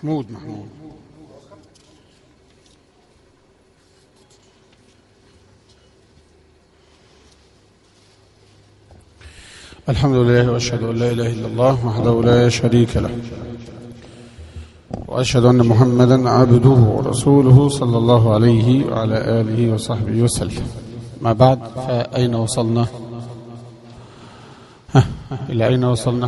محمود محمود الحمد لله واشهد ان لا اله الا الله وحده لا شريك له واشهد ان محمدا عبده ورسوله صلى الله عليه وعلى اله وصحبه وسلم ما بعد فاين وصلنا ها الى اين وصلنا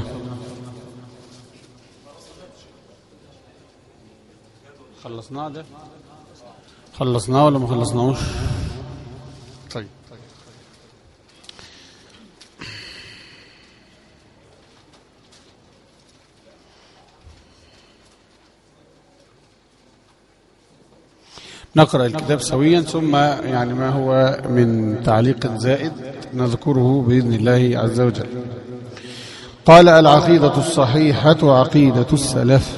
خلصناه ده خلصناه ولا ما خلصناهوش طيب نقرأ الكتاب سويا ثم يعني ما هو من تعليق زائد نذكره بإذن الله عز وجل قال العقيدة الصحيحة عقيدة السلف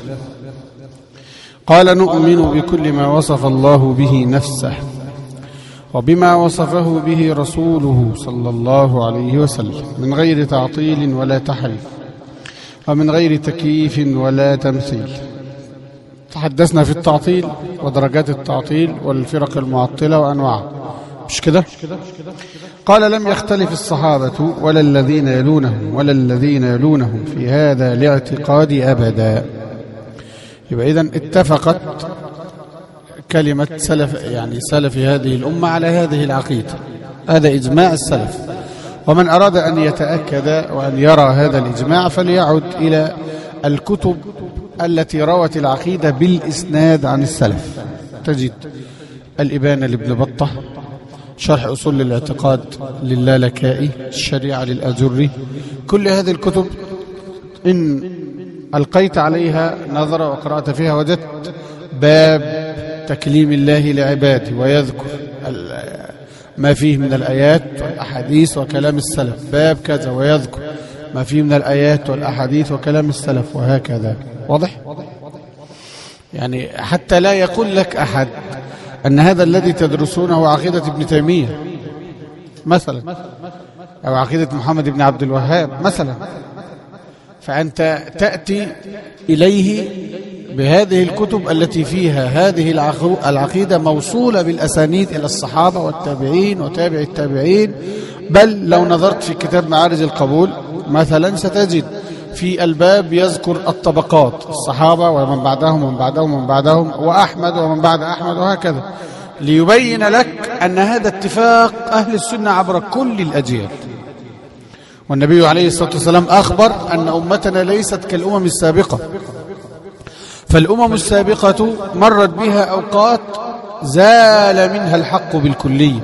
قال نؤمن بكل ما وصف الله به نفسه وبما وصفه به رسوله صلى الله عليه وسلم من غير تعطيل ولا تحريف ومن غير تكييف ولا تمثيل تحدثنا في التعطيل ودرجات التعطيل والفرق المعطلة وأنواعها مش كده قال لم يختلف الصحابة ولا الذين يلونهم ولا الذين يلونهم في هذا الاعتقاد أبدا يبقى إذن اتفقت كلمة سلف يعني سلف هذه الأمة على هذه العقيدة هذا إجماع السلف ومن أراد أن يتأكد وأن يرى هذا الإجماع فليعد إلى الكتب التي روت العقيدة بالإسناد عن السلف تجد الإبانة لابن بطة شرح أصول الاعتقاد للالكائي الشريعة للأجري كل هذه الكتب إن ألقيت عليها نظرة وقرأت فيها وجدت باب تكليم الله لعباده ويذكر ما فيه من الآيات والأحاديث وكلام السلف باب كذا ويذكر ما فيه من الآيات والأحاديث وكلام السلف وهكذا واضح يعني حتى لا يقول لك أحد أن هذا الذي تدرسونه عقيدة ابن تيمية مثلا أو عقيدة محمد بن عبد الوهاب مثلا فأنت تأتي إليه بهذه الكتب التي فيها هذه العقيدة موصولة بالأسانيد إلى الصحابة والتابعين وتابع التابعين بل لو نظرت في كتاب معارج القبول مثلا ستجد في الباب يذكر الطبقات الصحابة ومن بعدهم ومن بعدهم ومن بعدهم وأحمد ومن بعد أحمد وهكذا ليبين لك أن هذا اتفاق أهل السنة عبر كل الأجيال والنبي عليه الصلاة والسلام أخبر أن أمتنا ليست كالأمم السابقة فالأمم السابقة مرت بها أوقات زال منها الحق بالكلية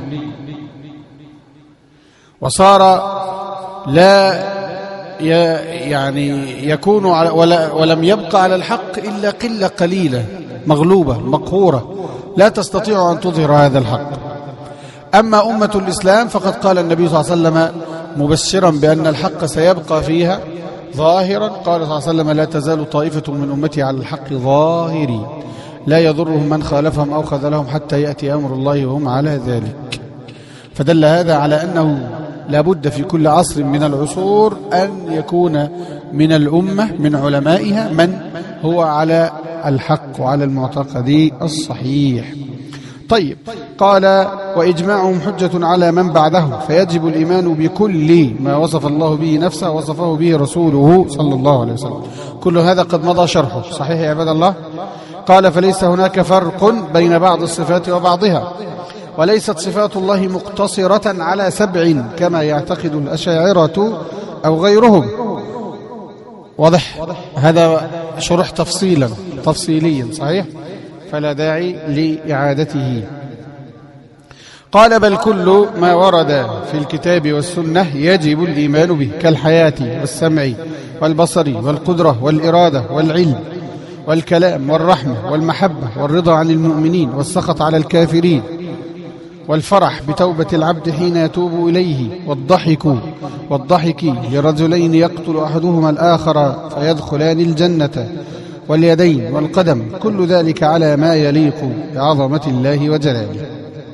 وصار لا يعني يكون ولا ولم يبقى على الحق إلا قلة قليلة مغلوبة مقهورة لا تستطيع أن تظهر هذا الحق أما أمة الإسلام فقد قال النبي صلى الله عليه وسلم مبشرا بأن الحق سيبقى فيها ظاهرا قال صلى الله عليه وسلم لا تزال طائفة من أمتي على الحق ظاهرين لا يضرهم من خالفهم أو خذلهم حتى يأتي أمر الله وهم على ذلك فدل هذا على أنه لابد في كل عصر من العصور أن يكون من الأمة من علمائها من هو على الحق وعلى المعتقد الصحيح طيب قال وإجماعهم حجة على من بعده فيجب الإيمان بكل ما وصف الله به نفسه وصفه به رسوله صلى الله عليه وسلم كل هذا قد مضى شرحه صحيح يا عباد الله قال فليس هناك فرق بين بعض الصفات وبعضها وليست صفات الله مقتصرة على سبع كما يعتقد الأشاعرة أو غيرهم واضح هذا شرح تفصيلا تفصيليا صحيح فلا داعي لإعادته قال بل كل ما ورد في الكتاب والسنة يجب الإيمان به كالحياة والسمع والبصر والقدرة والإرادة والعلم والكلام والرحمة والمحبة والرضا عن المؤمنين والسخط على الكافرين والفرح بتوبة العبد حين يتوب إليه والضحك والضحك لرجلين يقتل أحدهما الآخر فيدخلان الجنة واليدين والقدم كل ذلك على ما يليق بعظمة الله وجلاله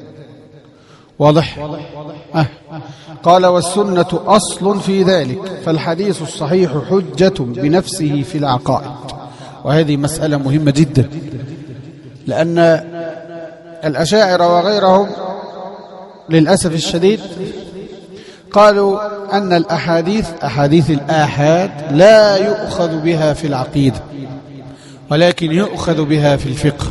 واضح أه. قال والسنة أصل في ذلك فالحديث الصحيح حجة بنفسه في العقائد وهذه مسألة مهمة جدا لأن الأشاعرة وغيرهم للأسف الشديد قالوا أن الأحاديث أحاديث الآحاد لا يؤخذ بها في العقيدة ولكن يؤخذ بها في الفقه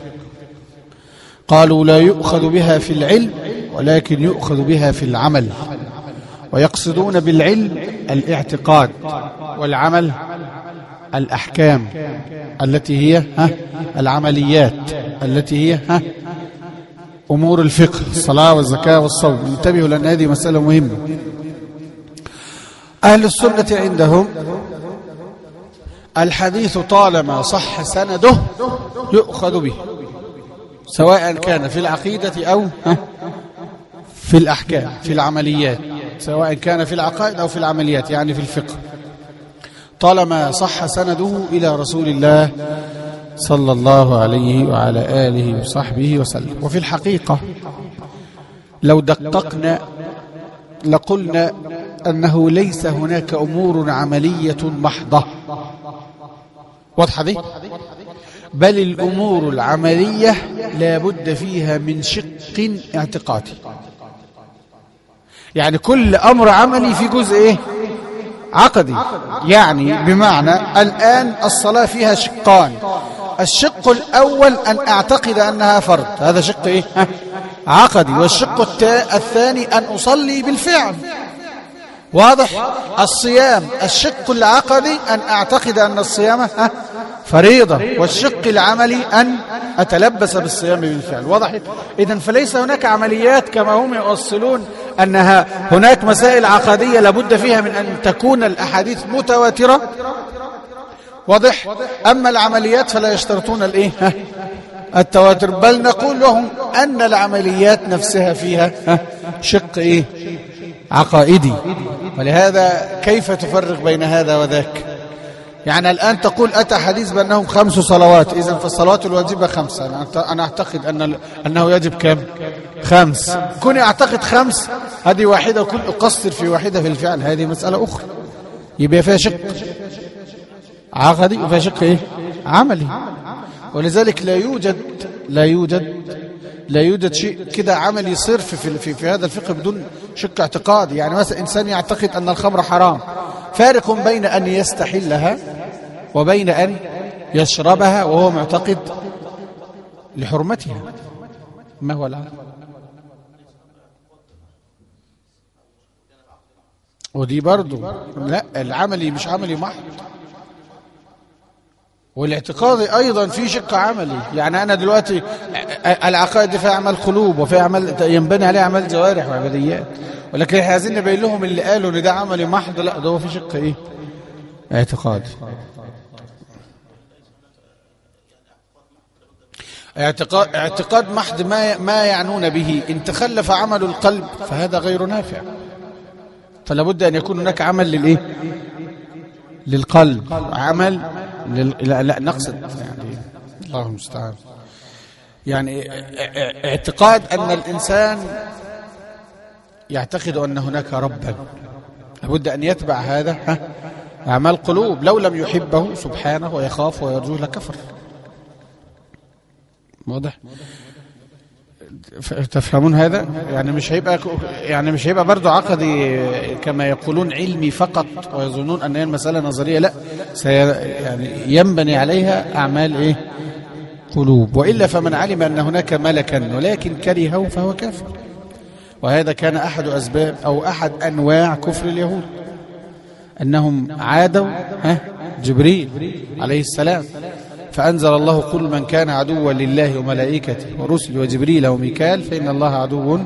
قالوا لا يؤخذ بها في العلم ولكن يؤخذ بها في العمل ويقصدون بالعلم الاعتقاد والعمل الأحكام التي هي ها العمليات التي هي ها أمور الفقه الصلاة والزكاة والصوم انتبهوا لأن هذه مسألة مهمة أهل السنة عندهم الحديث طالما صح سنده يؤخذ به سواء كان في العقيدة أو في الأحكام في العمليات سواء كان في العقائد أو في العمليات يعني في الفقه طالما صح سنده إلى رسول الله صلى الله عليه وعلى آله وصحبه وسلم وفي الحقيقة لو دققنا لقلنا أنه ليس هناك أمور عملية محضة واضحة دي بل الأمور العملية لا بد فيها من شق اعتقادي يعني كل أمر عملي في جزء إيه عقدي يعني بمعنى الآن الصلاة فيها شقان الشق الأول أن أعتقد أنها فرض هذا شق إيه عقدي والشق الثاني أن أصلي بالفعل واضح الصيام الشق العقدي أن أعتقد أن الصيام فريضة والشق العملي أن أتلبس بالصيام بالفعل وضحت إذا فليس هناك عمليات كما هم يؤصلون أنها هناك مسائل عقدية لابد فيها من أن تكون الأحاديث متواترة واضح أما العمليات فلا يشترطون الإيه التواتر بل نقول لهم أن العمليات نفسها فيها شق إيه عقائدي ولهذا كيف تفرق بين هذا وذاك يعني الآن تقول أتى حديث بأنهم خمس صلوات إذا فالصلوات الواجبة خمسة أنا أعتقد أن أنه يجب كم خمس كوني أعتقد خمس هذه واحدة وكل أقصر في واحدة في الفعل هذه مسألة أخرى يبقى فيها شق عقدي وفيها شق إيه عملي ولذلك لا يوجد لا يوجد لا يوجد شيء كده عملي صرف في, في, في هذا الفقه بدون شق اعتقادي يعني مثلا إنسان يعتقد أن الخمر حرام فارق بين أن يستحلها وبين أن يشربها وهو معتقد لحرمتها ما هو العمل ودي برضو لا العملي مش عملي محض والاعتقاد أيضا في شق عملي يعني أنا دلوقتي العقائد فيها أعمال قلوب وفيها أعمال ينبني عليها أعمال جوارح وعمليات ولكن احنا عايزين نبين لهم اللي قالوا ان ده عملي محض لا ده هو في شق ايه اعتقاد اعتقاد اعتقاد محض ما ما يعنون به ان تخلف عمل القلب فهذا غير نافع فلا بد ان يكون هناك عمل للايه للقلب عمل لل... لا, لا نقصد يعني الله المستعان يعني اعتقاد ان الانسان يعتقد أن هناك ربا لابد أن يتبع هذا ها؟ أعمال قلوب لو لم يحبه سبحانه ويخاف ويرجوه لكفر واضح تفهمون هذا يعني مش هيبقى يعني مش هيبقى برضه عقدي كما يقولون علمي فقط ويظنون ان هي المساله نظريه لا سي يعني ينبني عليها اعمال ايه قلوب والا فمن علم ان هناك ملكا ولكن كرهه فهو كافر وهذا كان أحد أسباب أو أحد أنواع كفر اليهود أنهم عادوا ها جبريل عليه السلام فأنزل الله قل من كان عدوا لله وملائكته ورسل وجبريل وميكال فإن الله عدو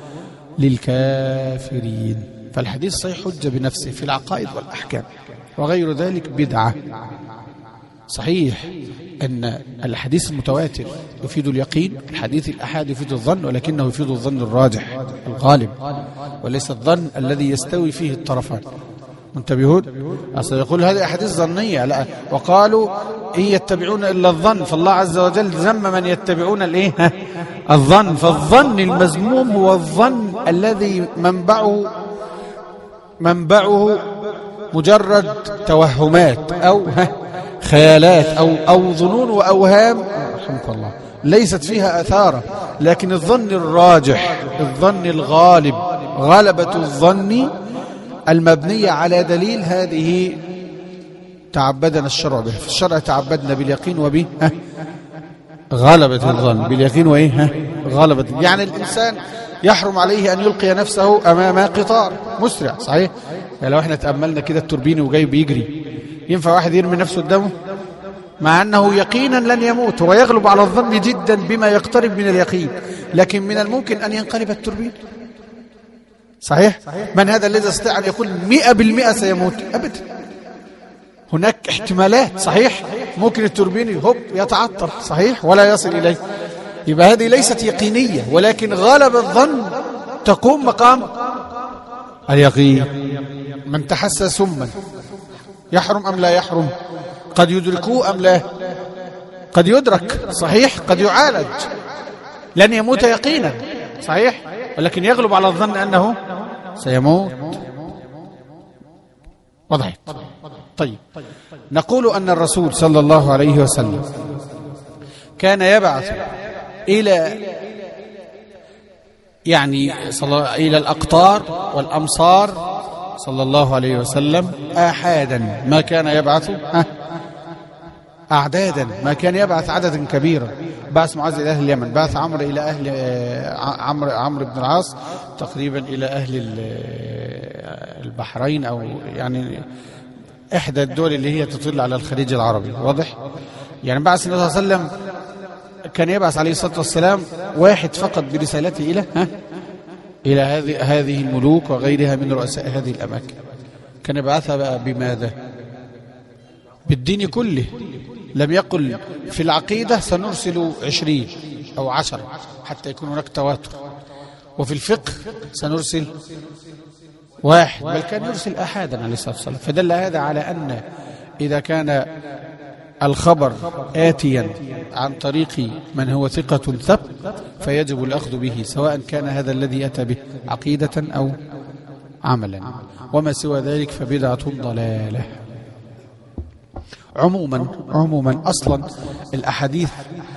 للكافرين فالحديث صحيح حجة بنفسه في العقائد والأحكام وغير ذلك بدعة صحيح أن الحديث المتواتر يفيد اليقين الحديث الأحاد يفيد الظن ولكنه يفيد الظن الراجح الغالب وليس الظن الذي يستوي فيه الطرفان منتبهون أصلا يقول هذه أحاديث ظنية لا وقالوا إن يتبعون إلا الظن فالله عز وجل ذم من يتبعون الإيه الظن فالظن المذموم هو الظن الذي منبعه منبعه مجرد توهمات أو خيالات أو, أو ظنون وأوهام رحمك الله ليست فيها أثارة لكن الظن الراجح الظن الغالب غلبة الظن المبنية على دليل هذه تعبدنا الشرع به في الشرع تعبدنا باليقين وبه ها غلبة الظن باليقين وإيه ها غلبة يعني الإنسان يحرم عليه أن يلقي نفسه أمام قطار مسرع صحيح يعني لو احنا تأملنا كده التوربيني وجاي بيجري ينفع واحد يرمي نفسه قدامه مع أنه يقينا لن يموت هو يغلب على الظن جدا بما يقترب من اليقين لكن من الممكن أن ينقلب التوربين صحيح من هذا الذي يستطيع أن يقول مئة بالمئة سيموت أبدا هناك احتمالات صحيح ممكن التوربين هوب يتعطل صحيح ولا يصل إليه يبقى هذه ليست يقينية ولكن غالب الظن تقوم مقام اليقين من تحسى سما يحرم أم لا يحرم قد يدركوه أم لا قد يدرك صحيح قد يعالج لن يموت يقينا صحيح ولكن يغلب على الظن أنه سيموت وضحت طيب نقول أن الرسول صلى الله عليه وسلم كان يبعث إلى يعني صلى إلى الأقطار والأمصار صلى الله عليه وسلم آحادا ما كان يبعث ها أعدادا ما كان يبعث عددا كبيرا بعث معاذ إلى أهل اليمن بعث عمرو إلى أهل عمرو عمرو بن العاص تقريبا إلى أهل البحرين أو يعني إحدى الدول اللي هي تطل على الخليج العربي واضح يعني بعث النبي صلى الله عليه وسلم كان يبعث عليه الصلاة والسلام واحد فقط برسالته إلى ها إلى هذه هذه الملوك وغيرها من رؤساء هذه الأماكن كان يبعثها بقى بماذا بالدين كله لم يقل في العقيدة سنرسل عشرين أو عشر حتى يكون هناك تواتر وفي الفقه سنرسل واحد بل كان يرسل أحدا عليه الصلاة والسلام فدل هذا على أن إذا كان الخبر آتيا عن طريق من هو ثقة ثبت فيجب الأخذ به سواء كان هذا الذي أتى به عقيدة أو عملا وما سوى ذلك فبدعة ضلالة عموما عموما أصلا الأحاديث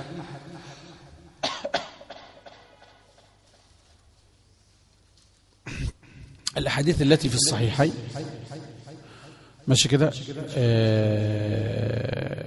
الأحاديث التي في الصحيحين ماشي كده آه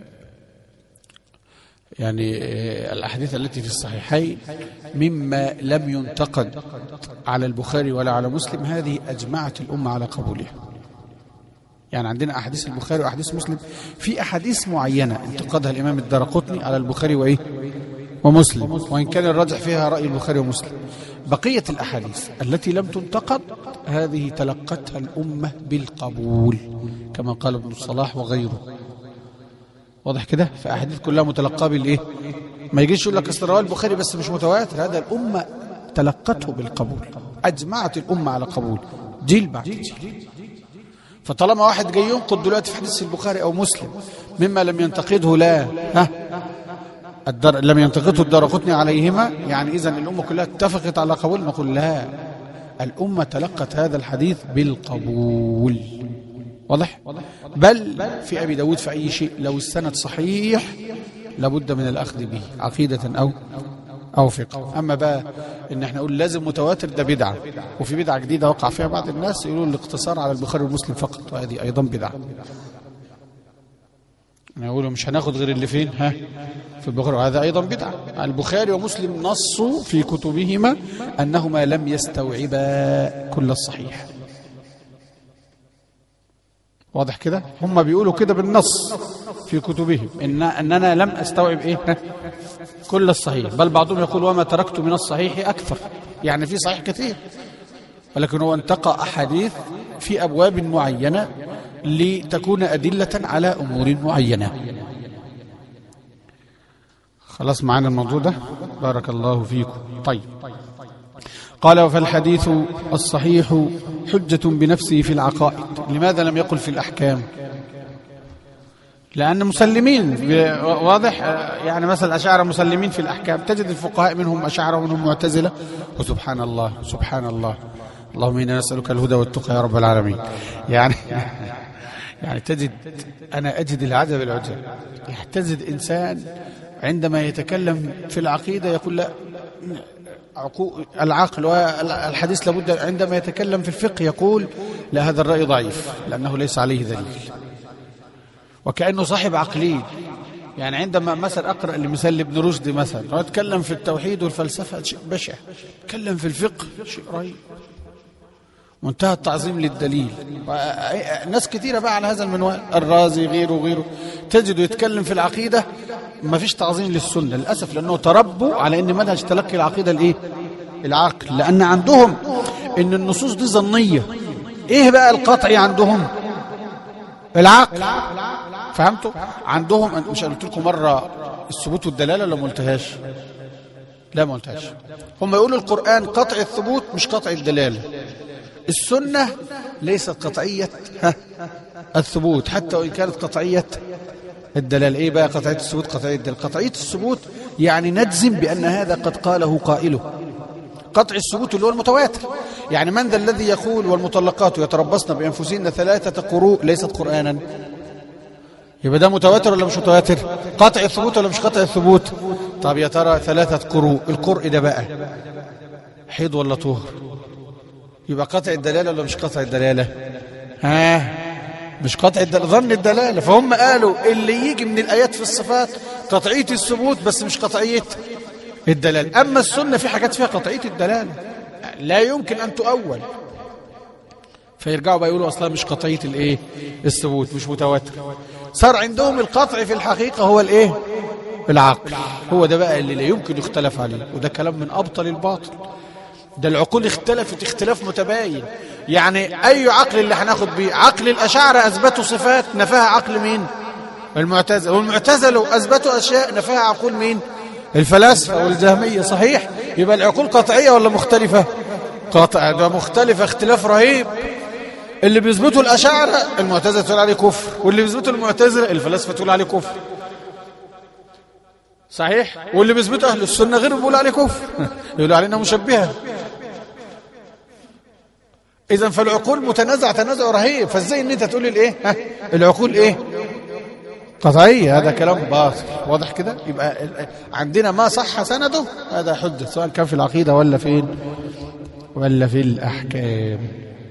يعني آه الأحاديث التي في الصحيحين مما لم ينتقد على البخاري ولا على مسلم هذه أجمعت الأمة على قبولها يعني عندنا أحاديث البخاري وأحاديث مسلم في أحاديث معينة انتقدها الإمام الدرقطني على البخاري وإيه ومسلم وإن كان الراجح فيها رأي البخاري ومسلم بقية الأحاديث التي لم تنتقد هذه تلقتها الأمة بالقبول كما قال ابن الصلاح وغيره واضح كده فأحاديث كلها متلقاه بالإيه ما يجيش يقول لك اصل رواه البخاري بس مش متواتر هذا الأمة تلقته بالقبول أجمعت الأمة على قبول جيل بعد جيل فطالما واحد جاي ينقد دلوقتي في حديث البخاري أو مسلم مما لم ينتقده لا ها الدر... لم ينتقده الدرقطني عليهما يعني إذا الأمة كلها اتفقت على قبول نقول لا الأمة تلقت هذا الحديث بالقبول واضح بل في أبي داود في أي شيء لو السند صحيح لابد من الأخذ به عقيدة أو أو فقه أما بقى إن احنا نقول لازم متواتر ده بدعة وفي بدعة جديدة وقع فيها بعض الناس يقولوا الاقتصار على البخاري ومسلم فقط وهذه أيضا بدعة يقولوا مش هناخد غير اللي فين ها في البخاري وهذا أيضا بدعة البخاري ومسلم نصوا في كتبهما أنهما لم يستوعبا كل الصحيح واضح كده هم بيقولوا كده بالنص في كتبهم إن أننا لم أستوعب إيه كل الصحيح بل بعضهم يقول وما تركت من الصحيح أكثر يعني في صحيح كثير ولكن هو انتقى أحاديث في أبواب معينة لتكون أدلة على أمور معينة خلاص معنا الموضوع ده بارك الله فيكم طيب قال وفالحديث الصحيح حجة بنفسه في العقائد لماذا لم يقل في الأحكام لأن مسلمين واضح يعني مثلا الأشاعرة مسلمين في الأحكام تجد الفقهاء منهم أشاعرة ومنهم معتزلة وسبحان الله سبحان الله اللهم إنا نسألك الهدى والتقى يا رب العالمين يعني يعني تجد أنا أجد العجب العجب تجد إنسان عندما يتكلم في العقيدة يقول لا عقو- العقل والحديث لابد عندما يتكلم في الفقه يقول لا هذا الرأي ضعيف لأنه ليس عليه دليل وكأنه صاحب عقلين يعني عندما مثلا أقرأ لمثال ابن رشد مثلا هو يتكلم في التوحيد والفلسفة شيء بشع يتكلم في الفقه شيء رهيب منتهى التعظيم للدليل ناس كثيرة بقى على هذا المنوال الرازي غيره غيره تجد يتكلم في العقيدة ما فيش تعظيم للسنة للأسف لأنه تربوا على أن منهج تلقي العقيدة الإيه العقل لأن عندهم أن النصوص دي ظنية إيه بقى القطعي عندهم العقل فهمتوا عندهم مش قلت لكم مرة الثبوت والدلالة ولا ما قلتهاش لا ما قلتهاش هم يقولوا القرآن قطع الثبوت مش قطع الدلالة السنة ليست قطعية ها الثبوت حتى وإن كانت قطعية الدلالة إيه بقى قطعية الثبوت قطعية الدلالة قطعية الثبوت يعني نجزم بأن هذا قد قاله قائله قطع الثبوت اللي هو المتواتر يعني من ذا الذي يقول والمطلقات يتربصن بأنفسهن ثلاثة قروء ليست قرآنا يبقى ده متواتر ولا مش متواتر قطع الثبوت ولا مش قطع الثبوت طب يا ترى ثلاثة قروء القرء ده بقى حيض ولا طهر يبقى قطع الدلالة ولا مش قطع الدلالة ها مش قطع الدلالة ظن الدلالة فهم قالوا اللي يجي من الآيات في الصفات قطعية الثبوت بس مش قطعية الدلالة أما السنة في حاجات فيها قطعية الدلالة لا يمكن أن تؤول فيرجعوا بقى يقولوا أصلا مش قطعية الإيه الثبوت مش متواتر صار عندهم القطع في الحقيقة هو الإيه العقل هو ده بقى اللي لا يمكن يختلف عليه وده كلام من أبطل الباطل ده العقول اختلفت اختلاف متباين يعني أي عقل اللي هناخد بيه عقل الأشاعرة أثبتوا صفات نفاها عقل مين المعتزلة والمعتزلة أثبتوا أشياء نفاها عقول مين الفلاسفة والجهمية صحيح يبقى العقول قطعية ولا مختلفة قطع ده مختلفة اختلاف رهيب اللي بيثبتوا الأشاعرة المعتزلة تقول عليه كفر واللي بيثبتوا المعتزلة الفلاسفة تقول عليه كفر صحيح واللي بيثبتوا أهل السنة غير بيقول عليه كفر يقولوا علينا مشبهة إذا فالعقول متنازع تنازع رهيب فازاي ان انت تقول الايه ها العقول ايه قطعية هذا كلام باطل واضح كده يبقى ال- عندنا ما صح سنده هذا حجة سواء كان في العقيدة ولا فين ولا في الأحكام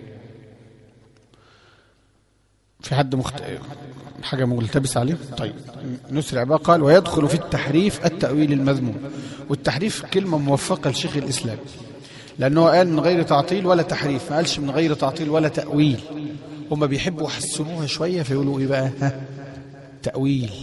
في حد مخت... حاجة ملتبس عليه طيب نسرع بقى قال ويدخل في التحريف التأويل المذموم والتحريف كلمة موفقة لشيخ الإسلام لأنه قال من غير تعطيل ولا تحريف ما قالش من غير تعطيل ولا تأويل هم بيحبوا يحسنوها شوية فيقولوا إيه بقى ها تأويل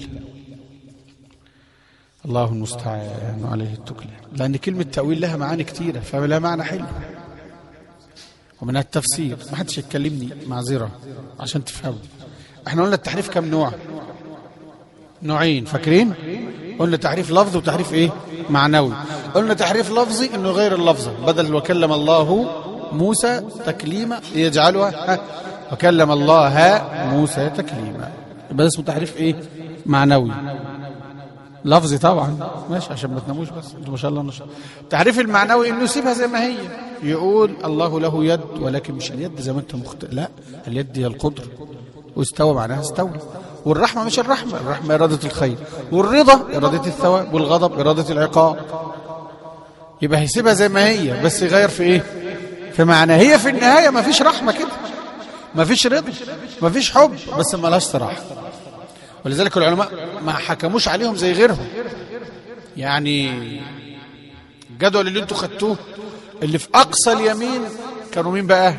الله المستعان عليه التكلة لأن كلمة تأويل لها معاني كتيرة فلها معنى حلو ومنها التفسير ما حدش يتكلمني معذرة عشان تفهموا احنا قلنا التحريف كم نوع نوعين فاكرين قلنا تحريف لفظي وتحريف ايه معنوي قلنا تحريف لفظي انه غير اللفظة بدل وكلم الله موسى تكليما يجعلها ها وكلم الله موسى تكليما يبقى ده اسمه تحريف ايه معنوي لفظي طبعا ماشي عشان ما تناموش بس انتوا ما شاء الله ما شاء الله التعريف المعنوي انه يسيبها زي ما هي يقول الله له يد ولكن مش اليد زي ما انت مخت... لا اليد هي القدره واستوى معناها استوى والرحمه مش الرحمه الرحمه اراده الخير والرضا اراده الثواب والغضب اراده العقاب يبقى هيسيبها زي ما هي بس يغير في ايه في معناها هي في النهايه ما فيش رحمه كده ما فيش رضا ما فيش حب بس ما لهاش صراحه ولذلك العلماء ما حكموش عليهم زي غيرهم يعني الجدول اللي انتوا خدتوه اللي في اقصى اليمين كانوا مين بقى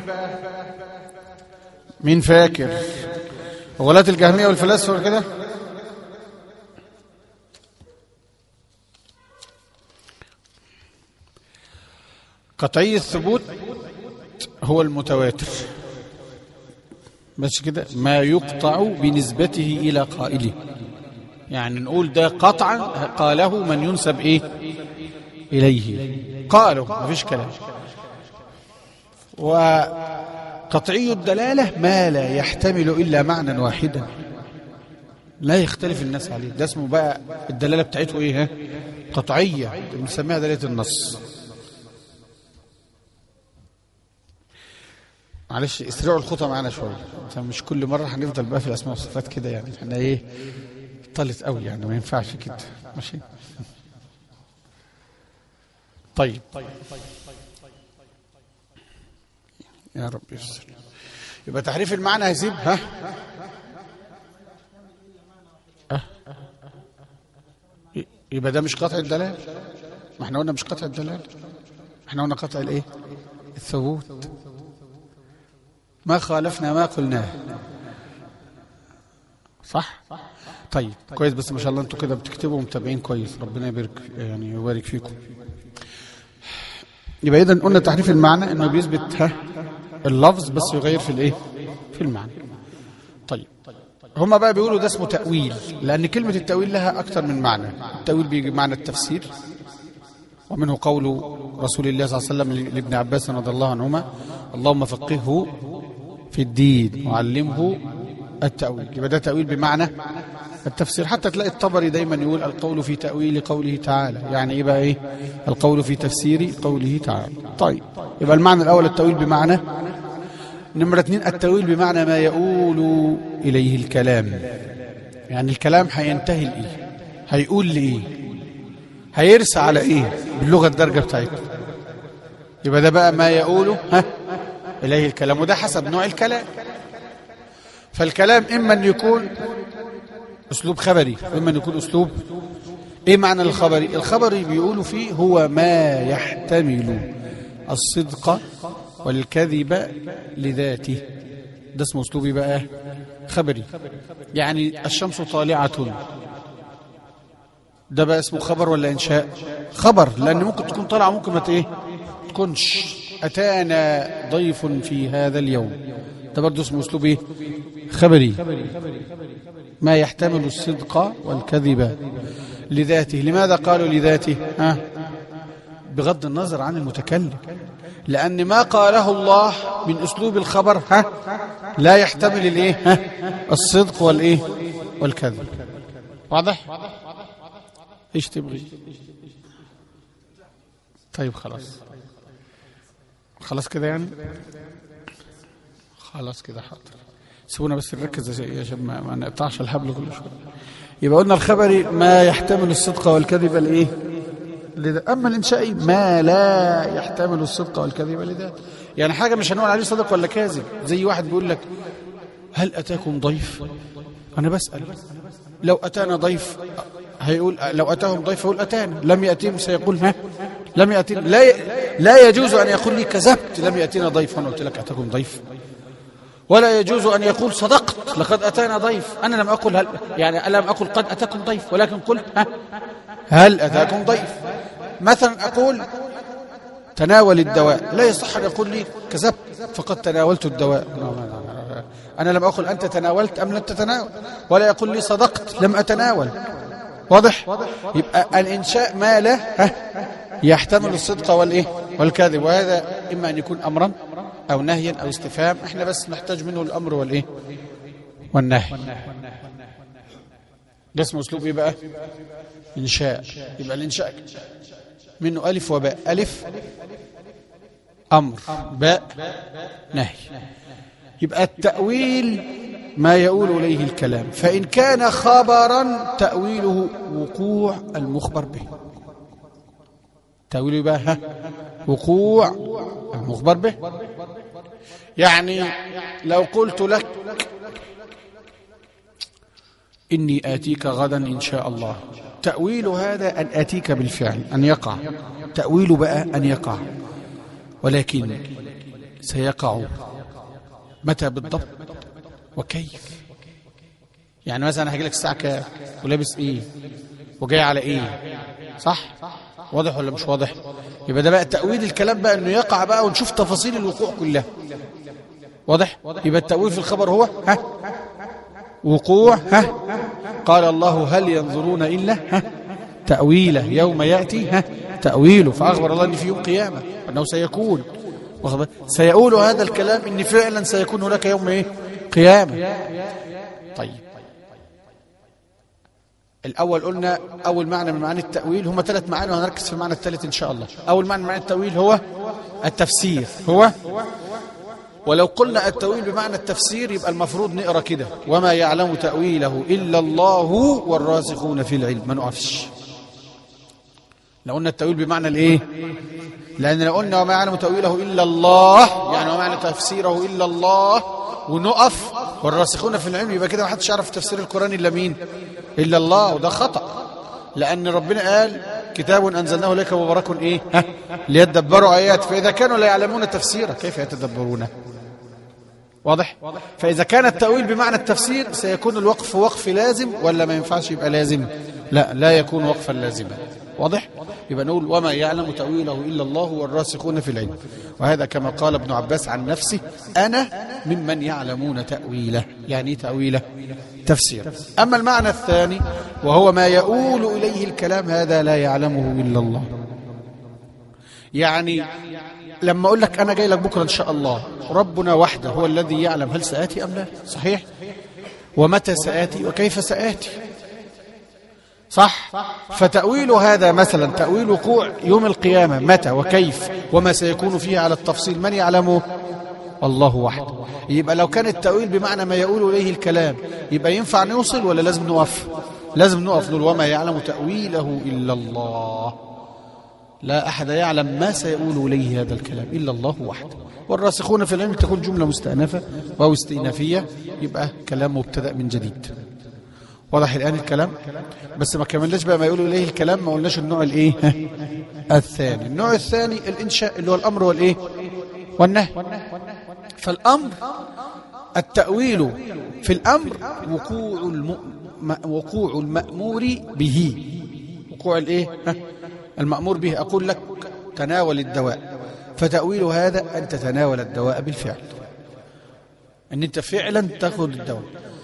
مين فاكر غلاة الجهمية والفلاسفة وكده قطعي الثبوت هو المتواتر بس كده ما يقطع بنسبته إلى قائله يعني نقول ده قطعا قاله من ينسب إيه إليه قالوا ما فيش كلام وقطعي الدلالة ما لا يحتمل إلا معنى واحدا لا يختلف الناس عليه ده اسمه بقى الدلالة بتاعته إيه ها؟ قطعية بنسميها دلالة النص معلش اسرعوا الخطى معانا شويه عشان مش كل مره هنفضل بقى في الاسماء والصفات كده يعني احنا ايه طلت قوي يعني ما ينفعش كده ماشي طيب يا رب يسر يبقى تحريف المعنى هيسيب ها ها؟ يبقى ده مش قطع الدلال ما احنا قلنا مش قطع الدلال احنا قلنا قطع الايه الثبوت ما خالفنا ما قلناه صح طيب كويس بس ما شاء الله انتوا كده بتكتبوا ومتابعين كويس ربنا يبارك يعني يبارك فيكم يبقى اذا قلنا تحريف المعنى انه بيثبت ها اللفظ بس يغير في الايه في المعنى طيب هما بقى بيقولوا ده اسمه تأويل لأن كلمة التأويل لها أكثر من معنى التأويل بيجي معنى التفسير ومنه قول رسول الله صلى الله عليه وسلم لابن عباس رضي الله عنهما اللهم فقهه في الدين وعلمه التأويل يبقى ده تأويل بمعنى التفسير حتى تلاقي الطبري دايما يقول القول في تأويل قوله تعالى يعني يبقى ايه القول في تفسير قوله تعالى طيب يبقى المعنى الأول التأويل بمعنى نمرة اثنين التأويل بمعنى ما يؤول إليه الكلام يعني الكلام هينتهي لإيه هيقول لإيه هيرسى على إيه باللغة الدرجة بتاعتنا يبقى ده بقى ما يؤول ها إليه الكلام وده حسب نوع الكلام فالكلام إما أن يكون أسلوب خبري وإما أن يكون أسلوب إيه معنى الخبري الخبري بيقولوا فيه هو ما يحتمل الصدق والكذب لذاته ده اسمه اسلوبي بقى خبري يعني الشمس طالعة ده بقى اسمه خبر ولا انشاء خبر لان ممكن تكون طالعة ممكن ما ايه تكونش اتانا ضيف في هذا اليوم ده برضه اسمه اسلوب ايه خبري ما يحتمل الصدق والكذب لذاته لماذا قالوا لذاته ها بغض النظر عن المتكلم لأن ما قاله الله من أسلوب الخبر ها لا يحتمل الإيه ها الصدق والإيه والكذب واضح إيش تبغي طيب خلاص خلاص كده يعني خلاص كده حاضر سيبونا بس نركز عشان ما, ما نقطعش الحبل كل شويه يبقى قلنا الخبري ما يحتمل الصدق والكذب الايه أما الإنشائي ما لا يحتمل الصدق والكذب لذات يعني حاجة مش هنقول عليه صدق ولا كاذب زي واحد بيقول لك هل أتاكم ضيف أنا بسأل لو أتانا ضيف هيقول لو أتاهم ضيف يقول أتانا لم يأتيهم سيقول ها لم يأتينا لا ي... لا يجوز أن يقول لي كذبت لم يأتينا ضيف أنا قلت لك أتاكم ضيف ولا يجوز أن يقول صدقت لقد أتانا ضيف أنا لم أقل هل يعني لم أقل قد أتاكم ضيف ولكن قلت ها هل أتاكم ضيف مثلا أقول تناول الدواء لا يصح أن يقول لي كذبت فقد تناولت الدواء أنا لم أقل أنت تناولت أم لم تتناول ولا يقول لي صدقت لم أتناول واضح يبقى الإنشاء ما له يحتمل الصدق والإيه والكذب وهذا إما أن يكون أمرا أو نهيا أو استفهام إحنا بس نحتاج منه الأمر والإيه والنهي ده اسمه أسلوب إيه بقى إنشاء يبقى الإنشاء منه ألف وباء ألف أمر باء نهي يبقى التأويل ما يؤول إليه الكلام فإن كان خبرا تأويله وقوع المخبر به تأويله بقى ها وقوع المخبر به يعني لو قلت لك إني آتيك غدا إن شاء الله تأويل هذا أن آتيك بالفعل أن يقع تأويل بقى أن يقع ولكن سيقع متى بالضبط وكيف يعني مثلا هجي لك الساعة كام ولابس ايه وجاي على ايه صح واضح ولا مش واضح يبقى ده بقى تأويل الكلام بقى انه يقع بقى ونشوف تفاصيل الوقوع كلها واضح يبقى التأويل في الخبر هو ها وقوع ها قال الله هل ينظرون إلا ها تأويله يوم يأتي ها تأويله فأخبر الله أن في يوم قيامة أنه سيكون سيقول هذا الكلام إن فعلا سيكون هناك يوم إيه قيامة طيب الأول قلنا أول معنى من معاني التأويل هم ثلاث معاني وهنركز في المعنى الثالث إن شاء الله أول معنى من معاني التأويل هو التفسير هو ولو قلنا التأويل بمعنى التفسير يبقى المفروض نقرأ كده وما يعلم تأويله إلا الله والراسخون في العلم ما نقفش لو قلنا التأويل بمعنى الإيه لأن لو قلنا وما يعلم تأويله إلا الله يعني وما يعلم تفسيره إلا الله ونقف والراسخون في العلم يبقى كده ما حدش يعرف تفسير القرآن إلا مين إلا الله وده خطأ لأن ربنا قال كتاب أنزلناه لك مبارك إيه ها ليدبروا آيات فإذا كانوا لا يعلمون تفسيره كيف يتدبرونه واضح فإذا كان التأويل بمعنى التفسير سيكون الوقف وقف لازم ولا ما ينفعش يبقى لازم لا لا يكون وقفا لازما واضح يبقى نقول وما يعلم تأويله إلا الله والراسخون في العلم وهذا كما قال ابن عباس عن نفسه أنا ممن يعلمون تأويله يعني تأويله تفسير أما المعنى الثاني وهو ما يؤول إليه الكلام هذا لا يعلمه إلا الله يعني لما أقول لك أنا جاي لك بكرة إن شاء الله ربنا وحده هو الذي يعلم هل سآتي أم لا صحيح ومتى سآتي وكيف سآتي صح فتأويل هذا مثلا تأويل وقوع يوم القيامة متى وكيف وما سيكون فيه على التفصيل من يعلمه الله وحده يبقى لو كان التأويل بمعنى ما يقول إليه الكلام يبقى ينفع نوصل ولا لازم نقف لازم نقف نقول وما يعلم تأويله إلا الله لا أحد يعلم ما سيقول إليه هذا الكلام إلا الله وحده والراسخون في العلم تكون جملة مستأنفة أو استئنافية يبقى كلام مبتدأ من جديد واضح الآن الكلام بس ما كملناش بقى ما يقولوا إليه الكلام ما قلناش النوع الإيه الثاني النوع الثاني الإنشاء اللي هو الأمر والإيه والنهي فالأمر التأويل في الأمر وقوع الم... وقوع المأمور به وقوع الإيه المأمور به أقول لك تناول الدواء فتأويل هذا أن تتناول الدواء بالفعل أن أنت فعلا تأخذ الدواء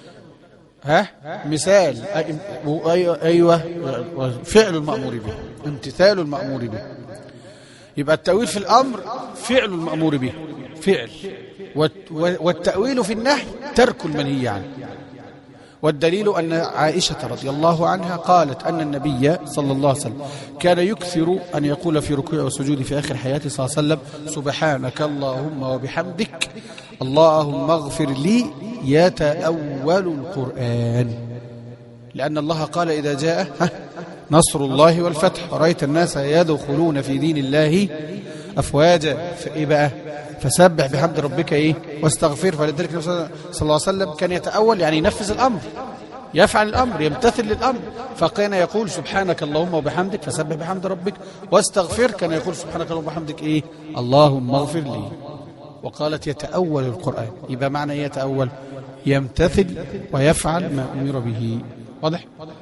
ها مثال أيوة, أيوة فعل المأمور به امتثال المأمور به يبقى التأويل في الأمر فعل المأمور به فعل والتأويل في النهي ترك المنهي عنه والدليل أن عائشة رضي الله عنها قالت أن النبي صلى الله عليه وسلم كان يكثر أن يقول في ركوع وسجود في آخر حياته صلى الله عليه وسلم سبحانك اللهم وبحمدك اللهم اغفر لي يتأول القرآن لأن الله قال إذا جاء نصر الله والفتح رأيت الناس يدخلون في دين الله أفواجا فإيه بقى فسبح بحمد ربك إيه واستغفر فلذلك النبي صلى الله عليه وسلم كان يتأول يعني ينفذ الأمر يفعل الأمر يمتثل للأمر فكان يقول سبحانك اللهم وبحمدك فسبح بحمد ربك واستغفر كان يقول سبحانك اللهم وبحمدك إيه اللهم اغفر لي وقالت يتأول القرآن يبقى معنى يتأول يمتثل ويفعل ما أمر به واضح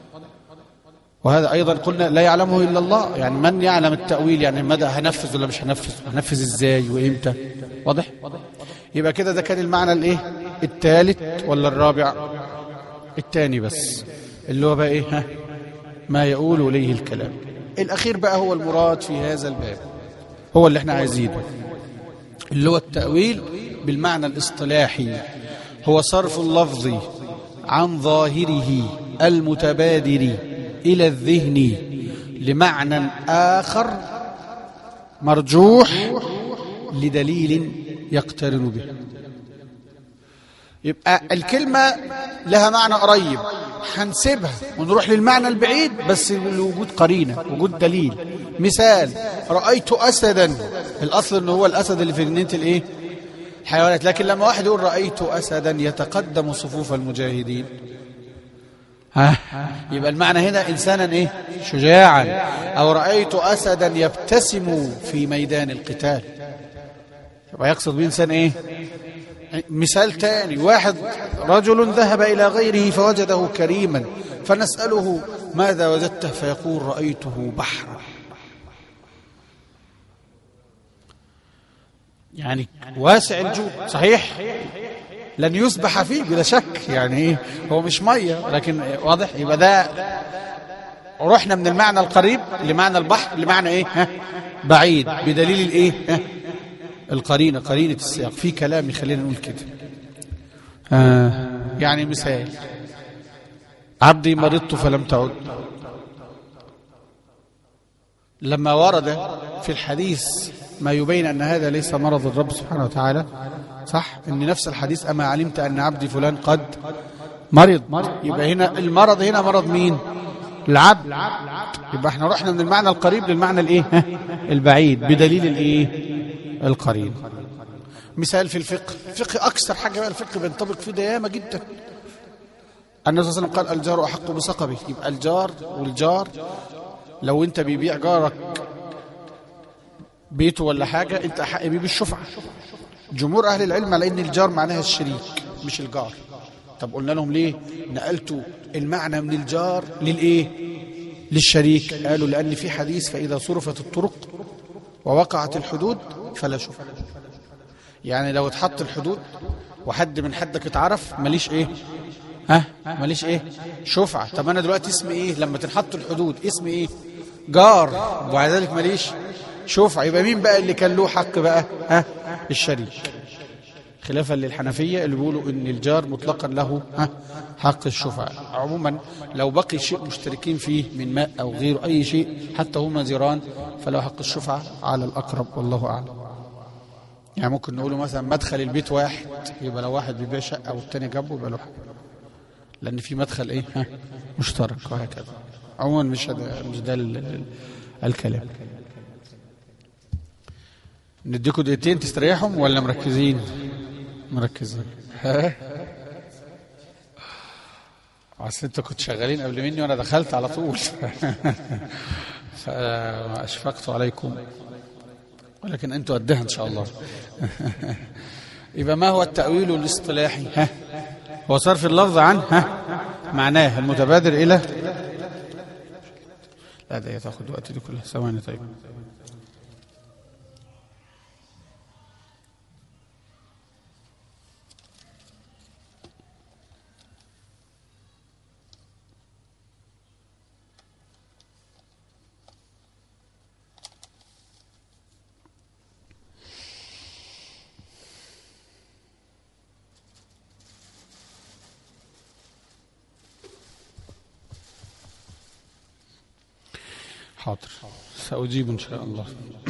وهذا أيضا قلنا لا يعلمه إلا الله يعني من يعلم التأويل يعني مدى هنفذ ولا مش هنفذ هنفذ إزاي وإمتى واضح يبقى كده ده كان المعنى الإيه الثالث ولا الرابع الثاني بس اللي هو بقى إيه ها ما يقول إليه الكلام الأخير بقى هو المراد في هذا الباب هو اللي احنا عايزينه اللي هو التأويل بالمعنى الاصطلاحي هو صرف اللفظ عن ظاهره المتبادر إلى الذهن لمعنى آخر مرجوح لدليل يقترن به يبقى الكلمة لها معنى قريب هنسيبها ونروح للمعنى البعيد بس لوجود قرينة وجود دليل مثال رأيت أسدا الأصل أنه هو الأسد اللي في جنينة الإيه الحيوانات لكن لما واحد يقول رأيت أسدا يتقدم صفوف المجاهدين ها يبقى المعنى هنا إنسانا إيه شجاعا أو رأيت أسدا يبتسم في ميدان القتال يبقى يقصد بإنسان إيه مثال تاني واحد رجل ذهب إلى غيره فوجده كريما فنسأله ماذا وجدته فيقول رأيته بحرا يعني واسع الجود صحيح لن يسبح فيه بلا شك يعني ايه هو مش ميه لكن واضح يبقى ده رحنا من المعنى القريب لمعنى البحر لمعنى ايه ها بعيد بدليل الايه ها القرينه قرينه السياق في كلام يخلينا نقول كده آه يعني مثال عبدي مرضت فلم تعد لما ورد في الحديث ما يبين أن هذا ليس مرض الرب سبحانه وتعالى صح ان نفس الحديث اما علمت ان عبدي فلان قد مرض يبقى هنا المرض هنا مرض مين العبد يبقى احنا رحنا من المعنى القريب للمعنى الايه ها؟ البعيد بدليل الايه القرين مثال في الفقه الفقه اكثر حاجه بقى الفقه بينطبق فيه ده ياما جدا النبي صلى الله عليه وسلم قال الجار احق بسقبه يبقى الجار والجار لو انت بيبيع جارك بيته ولا حاجه انت احق بيه بالشفعه جمهور اهل العلم على ان الجار معناها الشريك مش الجار طب قلنا لهم ليه نقلتوا المعنى من الجار للايه للشريك قالوا لان في حديث فاذا صرفت الطرق ووقعت الحدود فلا شفعه يعني لو اتحط الحدود وحد من حدك اتعرف ماليش ايه ها ماليش ايه شفعة طب انا دلوقتي اسمي ايه لما تنحط الحدود اسمي ايه جار وبعد ذلك ماليش شفعة يبقى مين بقى اللي كان له حق بقى ها الشريك خلافا للحنفية اللي بيقولوا ان الجار مطلقا له ها حق الشفعة عموما لو بقي شيء مشتركين فيه من ماء او غيره اي شيء حتى هما جيران فله حق الشفعة على الاقرب والله اعلم يعني ممكن نقوله مثلا مدخل البيت واحد يبقى لو واحد بيبيع شقه والتاني جنبه يبقى له حق لان في مدخل ايه ها مشترك وهكذا عموما مش هذا مش ده ال- ال- الكلام نديكوا دقيقتين تستريحهم ولا مركزين مركزين ها اصل انتوا كنتوا شغالين قبل مني وانا دخلت على طول فاشفقت عليكم ولكن انتوا قدها ان شاء الله يبقى ما هو التأويل الاصطلاحي ها هو صرف اللفظ عن ها معناه المتبادر الى لا ده تاخد وقت دي كلها ثواني طيب حاضر سأجيب إن شاء الله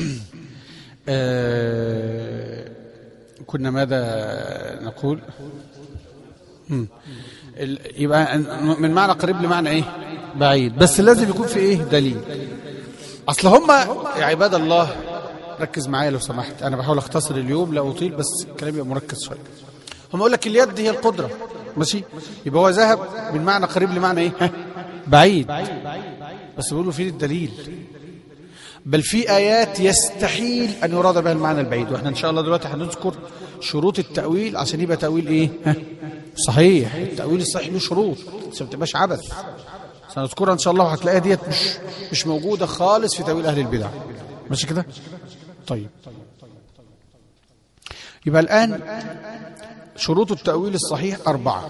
آه كنا ماذا نقول مم. ال- يبقى من معنى قريب لمعنى ايه بعيد بس لازم يكون في ايه دليل اصل هم يا عباد الله ركز معايا لو سمحت انا بحاول اختصر اليوم لا اطيل بس الكلام يبقى مركز شويه هم يقول لك اليد هي القدره ماشي يبقى هو ذهب من معنى قريب لمعنى ايه ها؟ بعيد بس بيقولوا فين الدليل بل في آيات يستحيل أن يراد بها المعنى البعيد وإحنا إن شاء الله دلوقتي هنذكر شروط التأويل عشان يبقى تأويل إيه ها؟ صحيح التأويل الصحيح له شروط عشان ما تبقاش عبث سنذكرها إن شاء الله وهتلاقيها ديت مش مش موجودة خالص في تأويل أهل البدع ماشي كده طيب يبقى الآن شروط التأويل الصحيح أربعة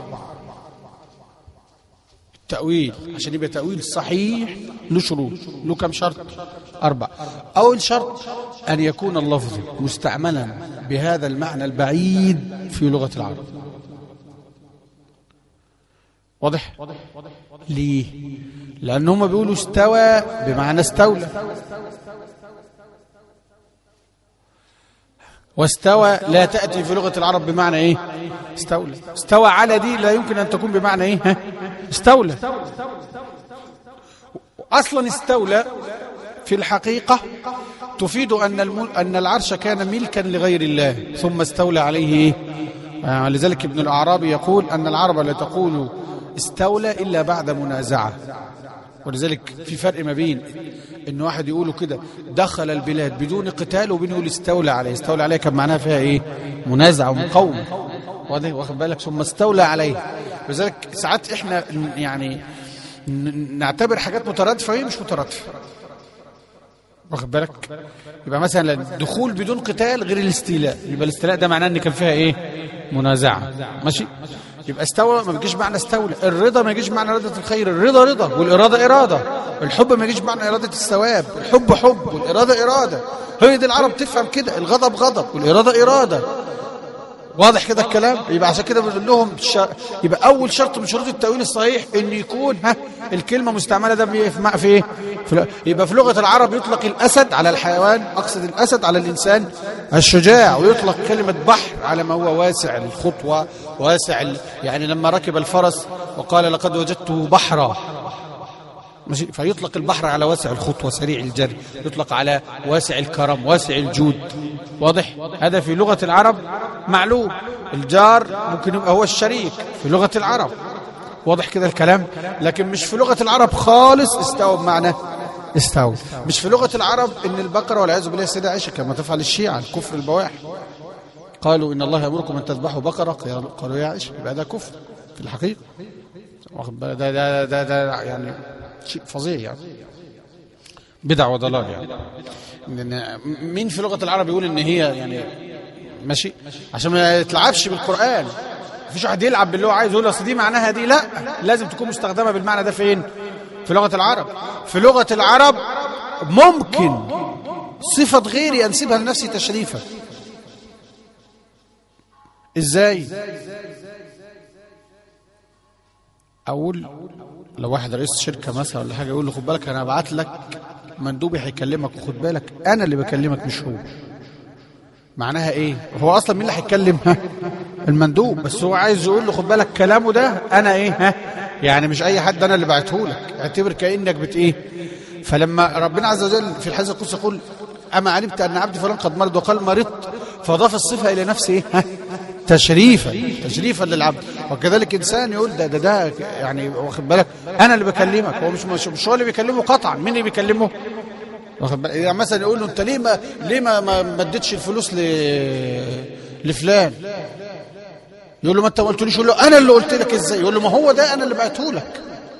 التأويل عشان يبقى تأويل صحيح له شروط له كم شرط أربع أول شرط أن يكون اللفظ مستعملا بهذا المعنى البعيد في لغة العرب واضح ليه لأن هم بيقولوا استوى بمعنى استولى واستوى لا تأتي في لغة العرب بمعنى ايه استولى استوى على دي لا يمكن أن تكون بمعنى ايه ها؟ استولى أصلا استولى في الحقيقة تفيد أن الم... أن العرش كان ملكا لغير الله ثم استولى عليه إيه؟ آه لذلك ابن الأعرابي يقول أن العرب لا تقول استولى إلا بعد منازعة ولذلك في فرق ما بين ان واحد يقوله كده دخل البلاد بدون قتال وبين يقول استولى عليه استولى عليه كان معناها فيها ايه منازعه ومقاومه واضح واخد بالك ثم استولى عليه لذلك ساعات احنا يعني ن- نعتبر حاجات مترادفه وهي مش مترادفه واخد بالك يبقى مثلا الدخول بدون قتال غير الاستيلاء يبقى الاستيلاء ده معناه ان كان فيها ايه منازعه ماشي يبقى استوى ما بيجيش معنى استولى الرضا ما يجيش معنى اراده الخير الرضا رضا والاراده اراده الحب ما يجيش معنى اراده الثواب الحب حب والاراده اراده هي دي العرب تفهم كده الغضب غضب والاراده اراده واضح كده الكلام يبقى عشان كده بنقول لهم ش... يبقى اول شرط من شروط التاويل الصحيح ان يكون ها الكلمه مستعمله ده في في في ايه في... يبقى في لغه العرب يطلق الاسد على الحيوان اقصد الاسد على الانسان الشجاع ويطلق كلمه بحر على ما هو واسع الخطوه واسع ال... يعني لما ركب الفرس وقال لقد وجدته بحرا ماشي فيطلق البحر على واسع الخطوة سريع الجري يطلق على واسع الكرم واسع الجود واضح هذا في لغة العرب معلوم الجار ممكن يبقى هو الشريك في لغة العرب واضح كده الكلام لكن مش في لغة العرب خالص استوى بمعنى استوى مش في لغة العرب ان البقرة والعياذ بالله السيدة عائشة كما تفعل الشيعة الكفر البواح قالوا ان الله يامركم ان تذبحوا بقرة قالوا يا عائشة يبقى ده كفر في الحقيقة واخد بالك ده ده ده, ده يعني شيء فظيع يعني بدع وضلال يعني لأن مين في لغة العرب يقول ان هي يعني ماشي عشان ما يتلعبش بالقرآن مفيش واحد يلعب باللي هو عايز يقول اصل دي معناها دي لا لازم تكون مستخدمة بالمعنى ده فين في لغة العرب في لغة العرب ممكن صفة غيري أنسبها لنفسي تشريفا إزاي أقول لو واحد رئيس شركة مثلا ولا حاجة يقول له خد بالك أنا هبعت لك مندوبي هيكلمك وخد بالك أنا اللي بكلمك مش هو معناها إيه هو أصلا مين اللي هيتكلم ها المندوب بس هو عايز يقول له خد بالك كلامه ده أنا إيه ها يعني مش أي حد أنا اللي بعته لك اعتبر كأنك بت إيه فلما ربنا عز وجل في الحديث القدسي يقول أما علمت أن عبدي فلان قد مرض وقال مرضت فأضاف الصفة إلى نفسه إيه ها تشريفا تشريفا للعبد وكذلك انسان يقول ده ده, ده يعني واخد بالك انا اللي بكلمك هو مش مش, مش هو اللي بيكلمه قطعا مين اللي بيكلمه واخد بالك يعني مثلا يقول له انت ليه ما ليه ما ما اديتش الفلوس ل لفلان يقول له ما انت ما قلتليش يقول له انا اللي قلت لك ازاي يقول له ما هو ده انا اللي بعته لك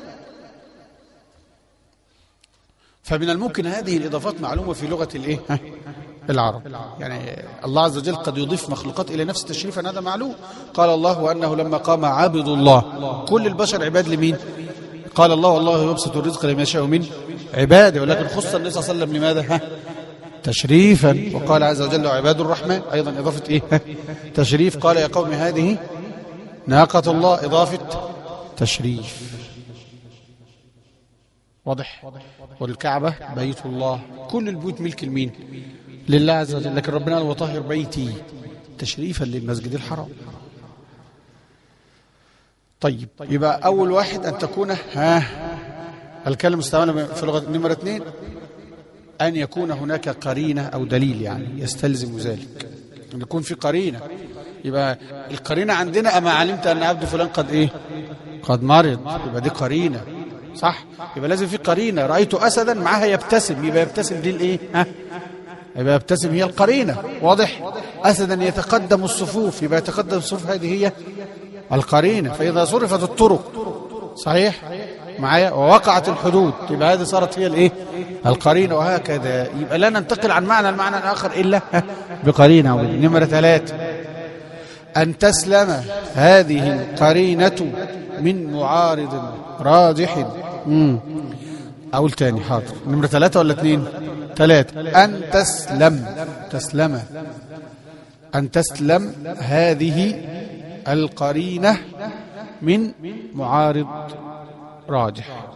فمن الممكن هذه الاضافات معلومه في لغه الايه العرب يعني الله عز وجل قد يضيف مخلوقات إلى نفس تشريفا هذا معلوم قال الله وأنه لما قام عبد الله كل البشر عباد لمين قال الله والله يبسط الرزق لمن يشاء من عباده ولكن خص النبي صلى الله عليه وسلم لماذا ها تشريفا وقال عز وجل عباد الرحمن أيضا إضافة إيه تشريف قال يا قوم هذه ناقة الله إضافة تشريف واضح والكعبة بيت الله كل البيوت ملك المين لله عز وجل لكن ربنا قال وطهر بيتي تشريفا للمسجد الحرام طيب يبقى أول واحد أن تكون ها الكلمة مستعملة في لغة نمرة اثنين أن يكون هناك قرينة أو دليل يعني يستلزم ذلك أن يكون في قرينة يبقى القرينة عندنا أما علمت أن عبد فلان قد إيه قد مرض يبقى دي قرينة صح يبقى لازم في قرينة رأيت أسدا معها يبتسم يبقى يبتسم دي الإيه ها يبقى يبتسم هي القرينة واضح أسدا يتقدم الصفوف يبقى يتقدم الصفوف هذه هي القرينة فإذا صرفت الطرق صحيح معايا ووقعت الحدود يبقى هذه صارت هي الايه القرينة وهكذا يبقى لا ننتقل عن معنى المعنى الآخر إلا بقرينة نمرة ثلاثة أن تسلم هذه القرينة من معارض راجح مم. أقول تاني حاضر نمرة ثلاثة ولا اثنين ثلاثة أن تسلم تسلم أن تسلم هذه القرينة من معارض راجح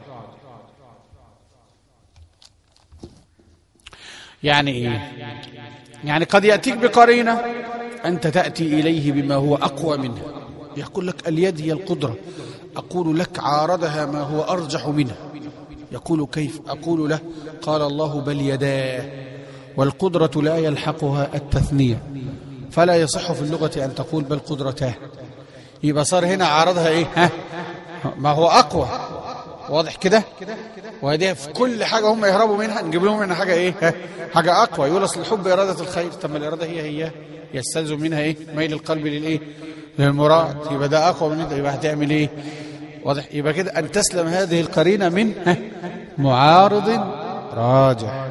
يعني ايه يعني قد يأتيك بقرينة أنت تأتي إليه بما هو أقوى منها يقول لك اليد هي القدرة أقول لك عارضها ما هو أرجح منها يقول كيف أقول له قال الله بل يداه والقدرة لا يلحقها التثنية فلا يصح في اللغة أن تقول بل قدرتاه يبقى صار هنا عارضها إيه ها ما هو أقوى واضح كده وهذه في كل حاجة هم يهربوا منها نجيب لهم منها حاجة إيه ها؟ حاجة أقوى يقول أصل الحب إرادة الخير طب ما الإرادة هي هي يستلزم منها إيه ميل القلب للإيه للمراد يبقى ده أقوى من ده يبقى هتعمل إيه واضح يبقى كده أن تسلم هذه القرينة من ها؟ معارض راجح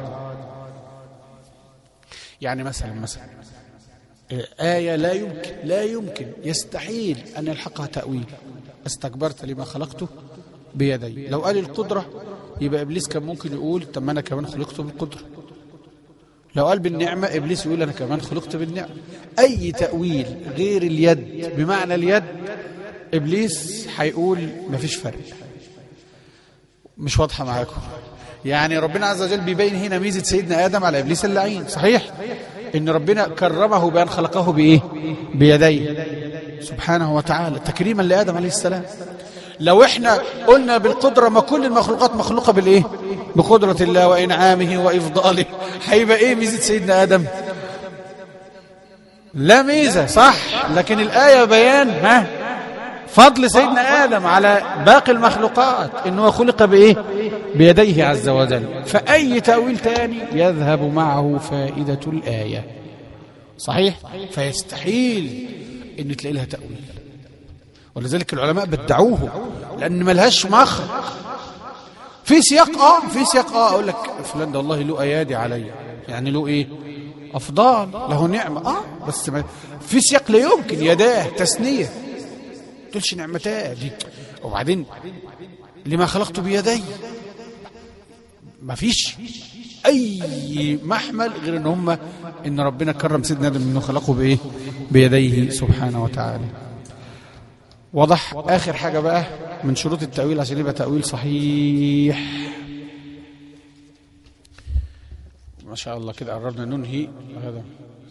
يعني مثلا مثلا آية لا يمكن لا يمكن يستحيل أن يلحقها تأويل استكبرت لما خلقته بيدي لو قال القدرة يبقى إبليس كان ممكن يقول طب ما أنا كمان خلقته بالقدرة لو قال بالنعمة إبليس يقول أنا كمان خلقت بالنعمة أي تأويل غير اليد بمعنى اليد إبليس هيقول مفيش فرق مش واضحة معاكم يعني ربنا عز وجل بيبين هنا ميزة سيدنا آدم على إبليس اللعين صحيح إن ربنا كرمه بأن خلقه بإيه بيديه سبحانه وتعالى تكريما لآدم عليه السلام لو احنا قلنا بالقدرة ما كل المخلوقات مخلوقة بالايه بقدرة الله وإنعامه وإفضاله هيبقى ايه ميزة سيدنا آدم لا ميزة صح لكن الآية بيان ها فضل سيدنا آدم على باقي المخلوقات إنه خلق بإيه بيديه عز وجل فأي تأويل تاني يذهب معه فائدة الآية صحيح فيستحيل إن تلاقي لها تأويل ولذلك العلماء بدعوه لأن ملهاش مخرج في سياق اه في سياق اه اقول لك فلان ده والله له ايادي عليا يعني له ايه افضال له نعمه اه بس ما في سياق لا يمكن يداه تثنيه تقولش نعمتاه دي وبعدين لما خلقت بيدي ما فيش اي محمل غير ان هم ان ربنا كرم سيدنا ادم انه خلقه بايه بيديه سبحانه وتعالى واضح اخر حاجه بقى من شروط التاويل عشان يبقى تاويل صحيح ما شاء الله كده قررنا ننهي هذا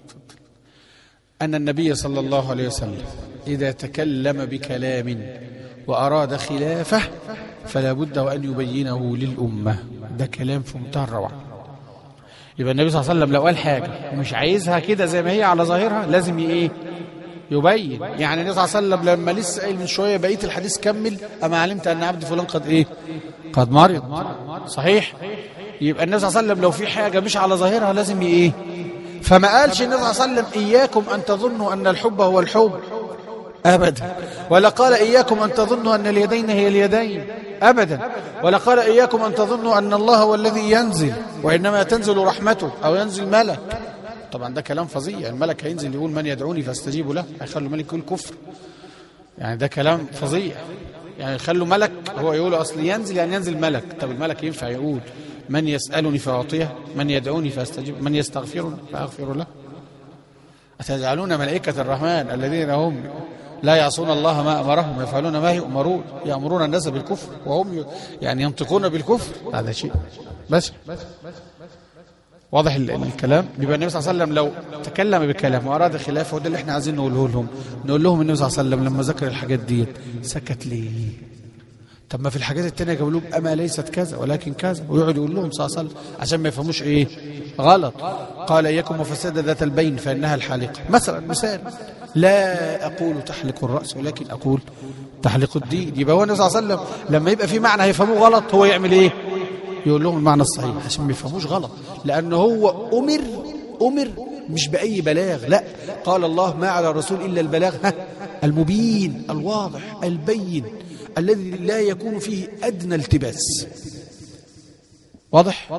أن النبي صلى الله عليه وسلم إذا تكلم بكلام وأراد خلافه فلا بد وأن يبينه للأمة ده كلام في منتهى الروعة يبقى النبي صلى الله عليه وسلم لو قال حاجة ومش عايزها كده زي ما هي على ظاهرها لازم ايه يبين يعني النبي صلى الله عليه وسلم لما لسه قايل من شوية بقية الحديث كمل أما علمت أن عبد فلان قد ايه قد مرض صحيح يبقى النبي صلى الله عليه وسلم لو في حاجة مش على ظاهرها لازم ايه فما قالش النبي صلى الله عليه وسلم إياكم أن تظنوا أن الحب هو الحب أبدا ولا قال إياكم أن تظنوا أن اليدين هي اليدين أبدا ولا قال إياكم أن تظنوا أن الله هو الذي ينزل وإنما تنزل رحمته أو ينزل ملك طبعا ده كلام فظيع الملك هينزل يقول من يدعوني فاستجيبوا له هيخلوا الملك يقول كفر يعني ده كلام فظيع يعني يخلوا ملك هو يقول أصل ينزل يعني ينزل ملك طب الملك ينفع يقول من يسألني فأعطيه من يدعوني فأستجيب من يستغفرني فأغفر له أتجعلون ملائكة الرحمن الذين هم لا يعصون الله ما أمرهم ويفعلون ما يؤمرون يأمرون الناس بالكفر وهم يعني ينطقون بالكفر هذا شيء بس واضح الكلام يبقى النبي صلى الله عليه وسلم لو تكلم بكلام وأراد خلافه وده اللي احنا عايزين نقوله لهم نقول لهم النبي صلى الله عليه وسلم لما ذكر الحاجات ديت سكت ليه طب ما في الحاجات التانية قالوا لهم أما ليست كذا ولكن كذا ويقعد يقول لهم صلى الله عليه وسلم عشان ما يفهموش إيه غلط قال إياكم وفساد ذات البين فإنها الحالقة مثلا مثال لا أقول تحلق الرأس ولكن أقول تحلق الدين يبقى هو النبي صلى الله عليه وسلم لما يبقى في معنى هيفهموه غلط هو يعمل إيه يقول لهم المعنى الصحيح عشان ما يفهموش غلط لأنه هو أمر أمر مش بأي بلاغ لا قال الله ما على الرسول إلا البلاغ ها المبين الواضح البين الذي لا يكون فيه أدنى التباس واضح